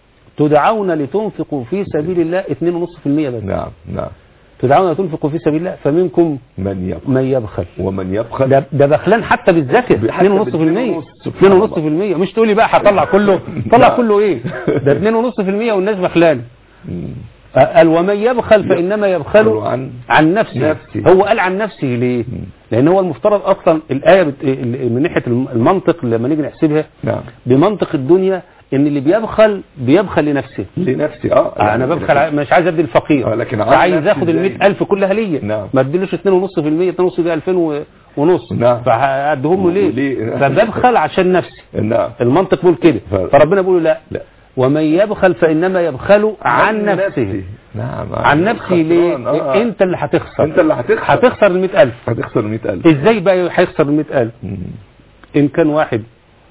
S3: تدعون لتنفقوا في سبيل الله 2.5% بس
S2: نعم نعم
S3: تدعون لتنفقوا في سبيل الله فمنكم
S2: من يبخل
S3: من يبخل
S2: ومن يبخل
S3: ده ده بخلان حتى بالزكاه
S2: حتى
S3: 2.5%
S2: بال
S3: 2.5% مش تقولي بقى هطلع كله طلع
S2: نعم.
S3: كله ايه ده 2.5% والناس بخلان
S2: مم.
S3: قال ومن يبخل فانما يبخل
S2: عن
S3: عن نفسه
S2: نفسه.
S3: هو قال عن نفسه ليه لان هو المفترض اصلا الايه بت... ال- من ناحيه الم- المنطق لما نيجي نحسبها
S2: نعم
S3: بمنطق الدنيا ان اللي بيبخل بيبخل لنفسه
S2: لنفسي اه
S3: انا ببخل ع- مش عايز ادي الفقير
S2: آه، لكن عن
S3: عايز
S2: نفسي
S3: اخد ال
S2: إزاي؟
S3: 100000 كلها ليا
S2: نعم.
S3: ما اديلوش 2.5% 2.5 دي 2000 و- ونص
S2: نعم.
S3: فهديهم له ليه
S2: وليه؟
S3: فببخل عشان نفسي
S2: نعم
S3: المنطق بيقول كده
S2: ف-
S3: فربنا بيقول لا
S2: لا
S3: ومن يبخل فانما يبخل عن نفسه
S2: نعم
S3: عن نفسه ليه
S2: خسران، آه.
S3: انت اللي هتخسر
S2: انت اللي هتخسر
S3: هتخسر ال 100000
S2: هتخسر 100000
S3: ازاي بقى هيخسر ال 100000
S2: مم.
S3: ان كان واحد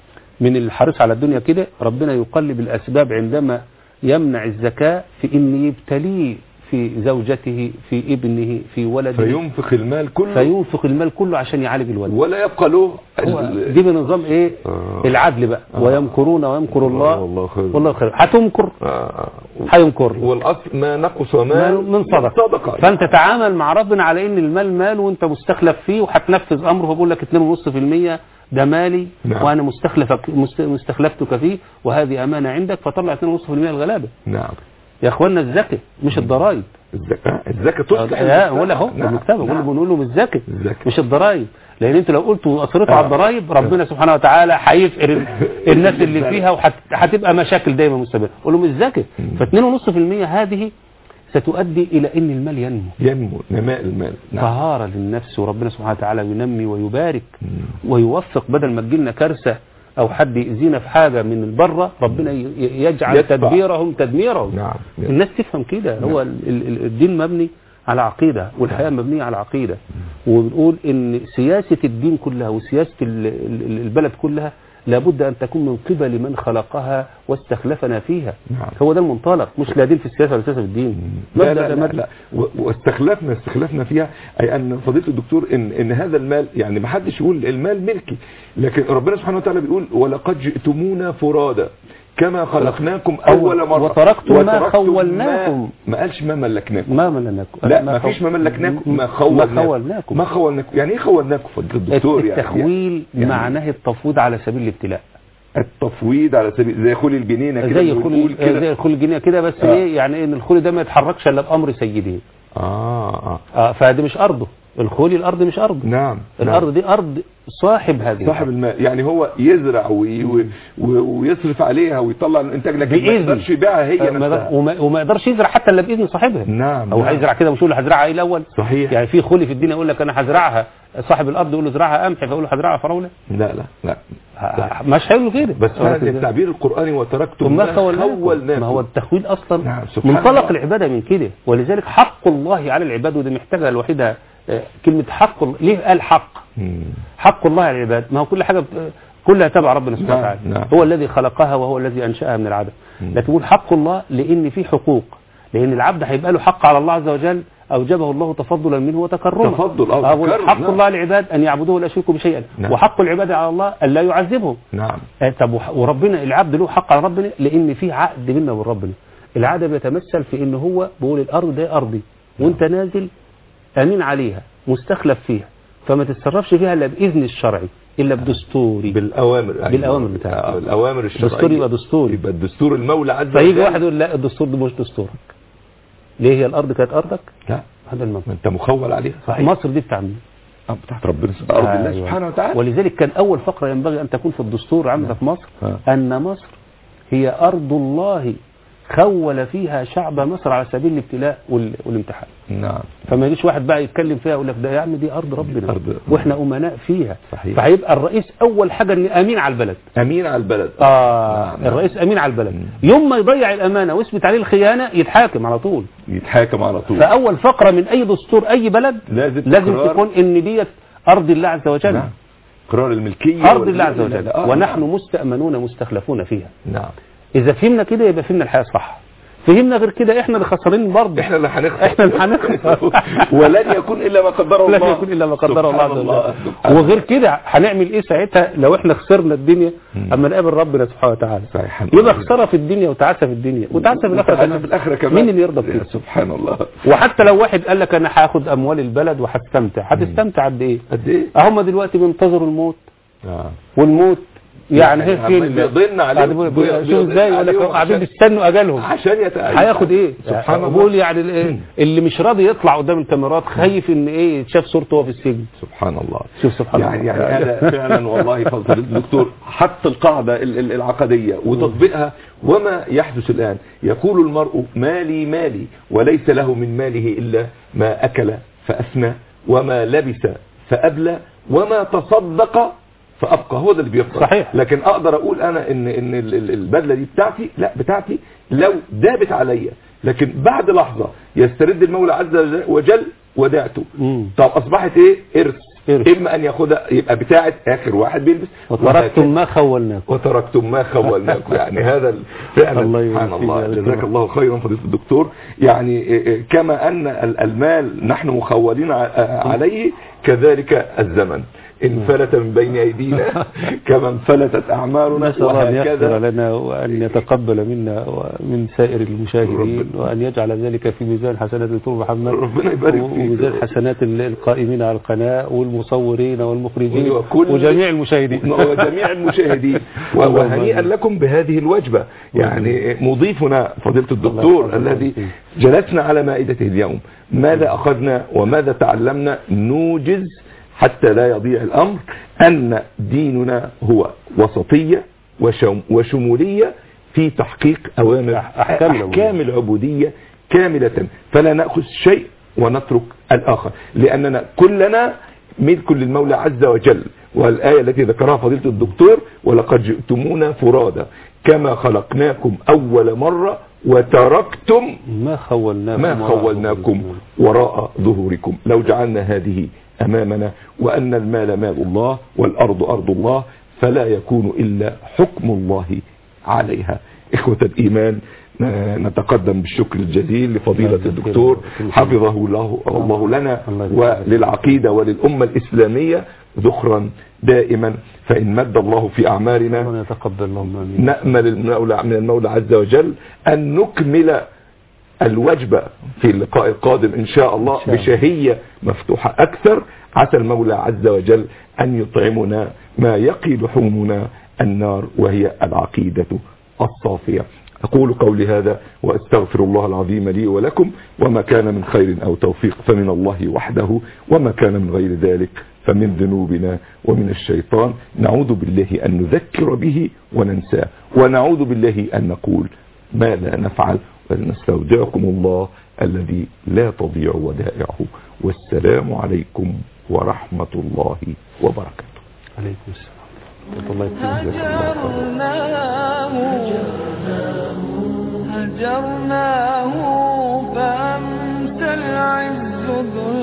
S3: من الحريص على الدنيا كده ربنا يقلب الاسباب عندما يمنع الزكاه في ان يبتليه في زوجته في ابنه في ولده
S2: فينفق المال كله
S3: فينفق المال كله عشان يعالج الولد
S2: ولا يبقى له
S3: هو
S2: ال-
S3: دي بنظام ايه
S2: آه.
S3: العدل بقى
S2: آه.
S3: ويمكرون ويمكر الله
S2: والله خير.
S3: والله خير هتمكر
S2: آه.
S3: هيمكر
S2: والاصل ما نقص
S3: مال
S2: مال
S3: من صدقه
S2: صدقه
S3: فانت تعامل مع ربنا على ان المال مال وانت مستخلف فيه وهتنفذ امره فبقول لك 2.5% ده مالي
S2: نعم.
S3: وانا مستخلفك مست- مستخلفتك فيه وهذه امانه عندك فطلع 2.5% الغلابه
S2: نعم
S3: يا اخوانا الزكاه مش الضرائب
S2: الزكاه الزكاه تصلح
S3: لا ولا اهو
S2: نعم.
S3: المكتبه بقول
S2: نعم.
S3: بنقول لهم الزكاه
S2: الزكاة.
S3: مش الضرائب لان انت لو قلت اصرفوا على
S2: آه.
S3: الضرائب ربنا سبحانه وتعالى هيفقر ال- الناس اللي فيها وهتبقى مشاكل دايما مستمره قول لهم الزكاه ف 2.5% هذه ستؤدي الى ان المال ينمو
S2: ينمو نماء المال نعم
S3: طهارة للنفس وربنا سبحانه وتعالى ينمي ويبارك
S2: مم.
S3: ويوفق بدل ما تجيلنا كارثة أو حد يأذينا في حاجة من البره ربنا ي- ي- يجعل
S2: يدفع.
S3: تدبيرهم تدميرهم
S2: نعم
S3: الناس تفهم كده هو ال- ال- ال- الدين مبني على عقيدة والحياة مبنية على عقيدة وبنقول ان سياسة الدين كلها وسياسة ال- ال- البلد كلها لابد ان تكون من قبل من خلقها واستخلفنا فيها
S2: نعم.
S3: هو ده المنطلق مش لا دين في السياسة ولا سياسة في الدين
S2: لا
S3: مبدأ
S2: لا
S3: ده
S2: لا,
S3: مبدأ.
S2: لا. و- واستخلفنا استخلفنا فيها اي ان فضيله الدكتور ان ان هذا المال يعني ما حدش يقول المال ملكي لكن ربنا سبحانه وتعالى بيقول ولقد جئتمونا فرادا كما خلقناكم اول مره
S3: وتركتم ما
S2: وتركتم
S3: خولناكم.
S2: ما, ما قالش ما ملكناكم
S3: ما ملناكم
S2: لا ما فيش ما ملكناكم ما خولناكم
S3: ما خولناكم
S2: ما خولناكم يعني ايه خولناكم فضيله الدكتور يعني
S3: التخويل
S2: يعني
S3: معناه التفويض على سبيل الابتلاء
S2: التفويض على سبيل زي خول الجنينه كده
S3: زي
S2: بنقول
S3: الخل
S2: كده.
S3: زي الخل الجنيه كده بس
S2: آه.
S3: ايه يعني ان الخل ده ما يتحركش الا بامر سيده
S2: اه اه
S3: اه فدي مش ارضه الخولي الارض مش ارضه
S2: نعم
S3: الارض دي ارض صاحب هذه
S2: صاحب الماء يعني هو يزرع وي و... و... ويصرف عليها ويطلع الانتاج لكن ما
S3: بإذن.
S2: يقدرش يبيعها هي
S3: آه، ما
S2: نفسها
S3: يقدر- وما, وما يقدرش يزرع حتى الا باذن صاحبها
S2: نعم
S3: هو
S2: نعم.
S3: هيزرع كده مش يقول له هزرعها ايه الاول
S2: صحيح
S3: يعني في خولي في الدين يقول لك انا هزرعها صاحب الارض يقول له زرعها قمح فيقول له هزرعها فراوله
S2: لا لا لا
S3: ه- مش هيقول له كده
S2: بس
S3: هو
S2: هذا
S3: كده.
S2: التعبير القرآني وتركتم
S3: ثم
S2: ما
S3: خولناكم
S2: خولناكم
S3: ما هو التخويل اصلا
S2: نعم، سبحان
S3: منطلق
S2: الله.
S3: العباده من كده ولذلك حق الله على العباد ودي محتاجه لوحدها آه، كلمه حق الله ليه قال حق
S2: مم.
S3: حق الله على العباد ما هو كل حاجه بت- كلها تبع ربنا سبحانه
S2: نعم،
S3: وتعالى
S2: نعم.
S3: هو الذي خلقها وهو الذي انشاها من العدم
S2: مم.
S3: لكن يقول حق الله لان في حقوق لان العبد هيبقى له حق على الله عز وجل اوجبه الله تفضلا منه وتكرما
S2: تفضل، أو
S3: آه، يقول
S2: تكرم،
S3: حق
S2: نعم.
S3: الله على العباد ان يعبدوه ولا يشركوا بشيئا
S2: نعم.
S3: وحق العباد على الله ان لا يعذبهم
S2: نعم
S3: آه، طب وح- وربنا العبد له حق على ربنا لان في عقد بيننا وبين ربنا العقد بيتمثل في ان هو بيقول الارض دي ارضي وانت نازل امين عليها مستخلف فيها فما تتصرفش فيها الا باذن الشرعي الا بدستوري
S2: بالأوامر أيوة.
S3: بالأوامر بتاعته.
S2: آه، الأوامر الشرعية
S3: دستور يبقى دستوري
S2: يبقى الدستور المولى عز
S3: فيجي
S2: وجل
S3: واحد يقول لا الدستور ده مش دستورك ليه هي الارض كانت ارضك
S2: لا
S3: هذا المنطق
S2: ما أنت مخول عليها
S3: مصر دي بتاع مين
S2: آه، بتاعت ربنا سبحانه أرض الله
S3: أيوة.
S2: سبحانه وتعالى
S3: ولذلك كان اول فقره ينبغي ان تكون في الدستور عندنا في مصر
S2: آه.
S3: ان مصر هي ارض الله خول فيها شعب مصر على سبيل الابتلاء وال- والامتحان
S2: نعم
S3: فما يجيش واحد بقى يتكلم فيها يقول لك ده يا عم دي ارض ربنا
S2: أرض-
S3: واحنا امناء فيها
S2: صحيح.
S3: فهيبقى الرئيس اول حاجه ان امين على البلد
S2: أمين على البلد
S3: اه
S2: نعم، نعم.
S3: الرئيس امين على البلد يوم ما يضيع الامانه ويثبت عليه الخيانه يتحاكم على طول
S2: يتحاكم على طول
S3: فاول فقره من اي دستور اي بلد
S2: لازم
S3: لازم
S2: تكرار.
S3: تكون ان ديت ارض الله عز وجل
S2: نعم قرار الملكية
S3: ارض الله عز
S2: وال-
S3: وجل
S2: آه،
S3: ونحن
S2: نعم.
S3: مستامنون مستخلفون فيها
S2: نعم
S3: اذا فهمنا كده يبقى فهمنا الحياه صح فهمنا غير كده احنا اللي خسرانين برضه
S2: احنا اللي هنخسر
S3: احنا اللي هنخسر
S2: ولن يكون الا ما قدره الله
S3: لن يكون الا ما قدره الله
S2: سبحان
S3: عز
S2: الله
S3: وجل
S2: سبحان
S3: وغير كده هنعمل ايه ساعتها لو احنا خسرنا الدنيا اما نقابل ربنا سبحانه وتعالى
S2: صحيح.
S3: يبقى خساره في الدنيا وتعاسه في الدنيا وتعاسه في الاخره
S2: وتعاسة
S3: كمان
S2: في الاخره كمان
S3: مين اللي يرضى
S2: يا
S3: بكده
S2: سبحان الله
S3: وحتى لو واحد قال لك انا هاخد اموال البلد وهستمتع هتستمتع قد ايه
S2: قد ايه
S3: هم دلوقتي بينتظروا الموت
S2: آه.
S3: والموت يعني هي
S2: يعني
S3: فين
S2: عمال بيضن عليهم.
S3: قاعدين بيقولوا-
S2: بي-
S3: شوف
S2: بيضن
S3: ازاي يقول لك
S2: عليهم
S3: هم قاعدين
S2: عشان-
S3: بيستنوا اجالهم
S2: عشان يتأيد
S3: هياخد ايه
S2: سبحان الله
S3: بقول يعني ال- اللي مش راضي يطلع قدام الكاميرات خايف ان ايه يتشاف صورته وهو في السجن
S2: سبحان الله
S3: شوف سبحان
S2: يعني
S3: الله
S2: يعني هذا فعلا والله فضل الدكتور حط القاعدة ال- ال- العقدية وتطبيقها وما يحدث الآن يقول المرء مالي مالي وليس له من ماله إلا ما أكل فأفنى وما لبس فأبلى وما تصدق فأبقى هو ده اللي بيبقى
S3: صحيح.
S2: لكن أقدر أقول أنا إن إن ال- ال- البدلة دي بتاعتي لا بتاعتي لو دابت عليا لكن بعد لحظة يسترد المولى عز وجل ودعته
S3: مم.
S2: طب اصبحت ايه ارث
S3: إرث.
S2: اما ان ياخدها يبقى بتاعه اخر واحد بيلبس
S3: وتركتم ما خولناكم
S2: وتركتم ما خولناكم يعني هذا ال- فعلا
S3: الله
S2: سبحان
S3: يبارك
S2: الله
S3: فيك يا
S2: جزاك
S3: دكتور.
S2: الله خيرا فضيله الدكتور يعني إيه إيه كما ان ال- المال نحن مخولين ع- عليه كذلك الزمن انفلت من بين ايدينا كما انفلتت اعمالنا
S3: نسأل الله أن يغفر
S2: وهكذا
S3: لنا وأن يتقبل منا ومن سائر المشاهدين وأن يجعل ذلك في ميزان حسنات دكتور محمد
S2: ربنا يبارك فيك.
S3: وميزان حسنات ال- القائمين على القناة والمصورين والمخرجين
S2: وكل-
S3: وجميع المشاهدين
S2: وجميع المشاهدين وهنيئا لكم بهذه الوجبة يعني مضيفنا فضيلة
S3: الله
S2: الدكتور
S3: يحفظك.
S2: الذي جلسنا على مائدته اليوم ماذا أخذنا وماذا تعلمنا نوجز حتى لا يضيع الأمر أن ديننا هو وسطية وشم وشمولية في تحقيق أوامر
S3: أحكام العبودية.
S2: أحكام العبودية كاملة فلا نأخذ شيء ونترك الآخر لأننا كلنا ملك للمولى عز وجل والآية التي ذكرها فضيلة الدكتور ولقد جئتمونا فرادا كما خلقناكم أول مرة وتركتم
S3: ما خولناكم
S2: ما
S3: وراء
S2: خولناكم
S3: ظهوركم.
S2: وراء ظهوركم لو جعلنا هذه أمامنا وأن المال مال الله والأرض أرض الله فلا يكون إلا حكم الله عليها إخوة الإيمان نتقدم بالشكر الجزيل لفضيلة الدكتور حفظه الله, الله لنا وللعقيدة وللأمة الإسلامية ذخرا دائما فإن مد الله في أعمالنا
S3: يتقبل اللهم امين
S2: نأمل المولى من المولى عز وجل أن نكمل الوجبة في اللقاء القادم إن شاء الله
S3: إن شاء الله.
S2: بشهية مفتوحة أكثر عسى المولى عز وجل أن يطعمنا ما يقي لحومنا النار وهي العقيدة الصافية أقول قولي هذا وأستغفر الله العظيم لي ولكم وما كان من خير أو توفيق فمن الله وحده وما كان من غير ذلك فمن ذنوبنا ومن الشيطان نعوذ بالله أن نذكر به وننساه ونعوذ بالله أن نقول ما لا نفعل ونستودعكم الله الذي لا تضيع ودائعه والسلام عليكم ورحمة الله وبركاته
S3: عليكم السلام ورحمة الله وبركاته
S1: هجرناه هجرناه فأمسى العز ذل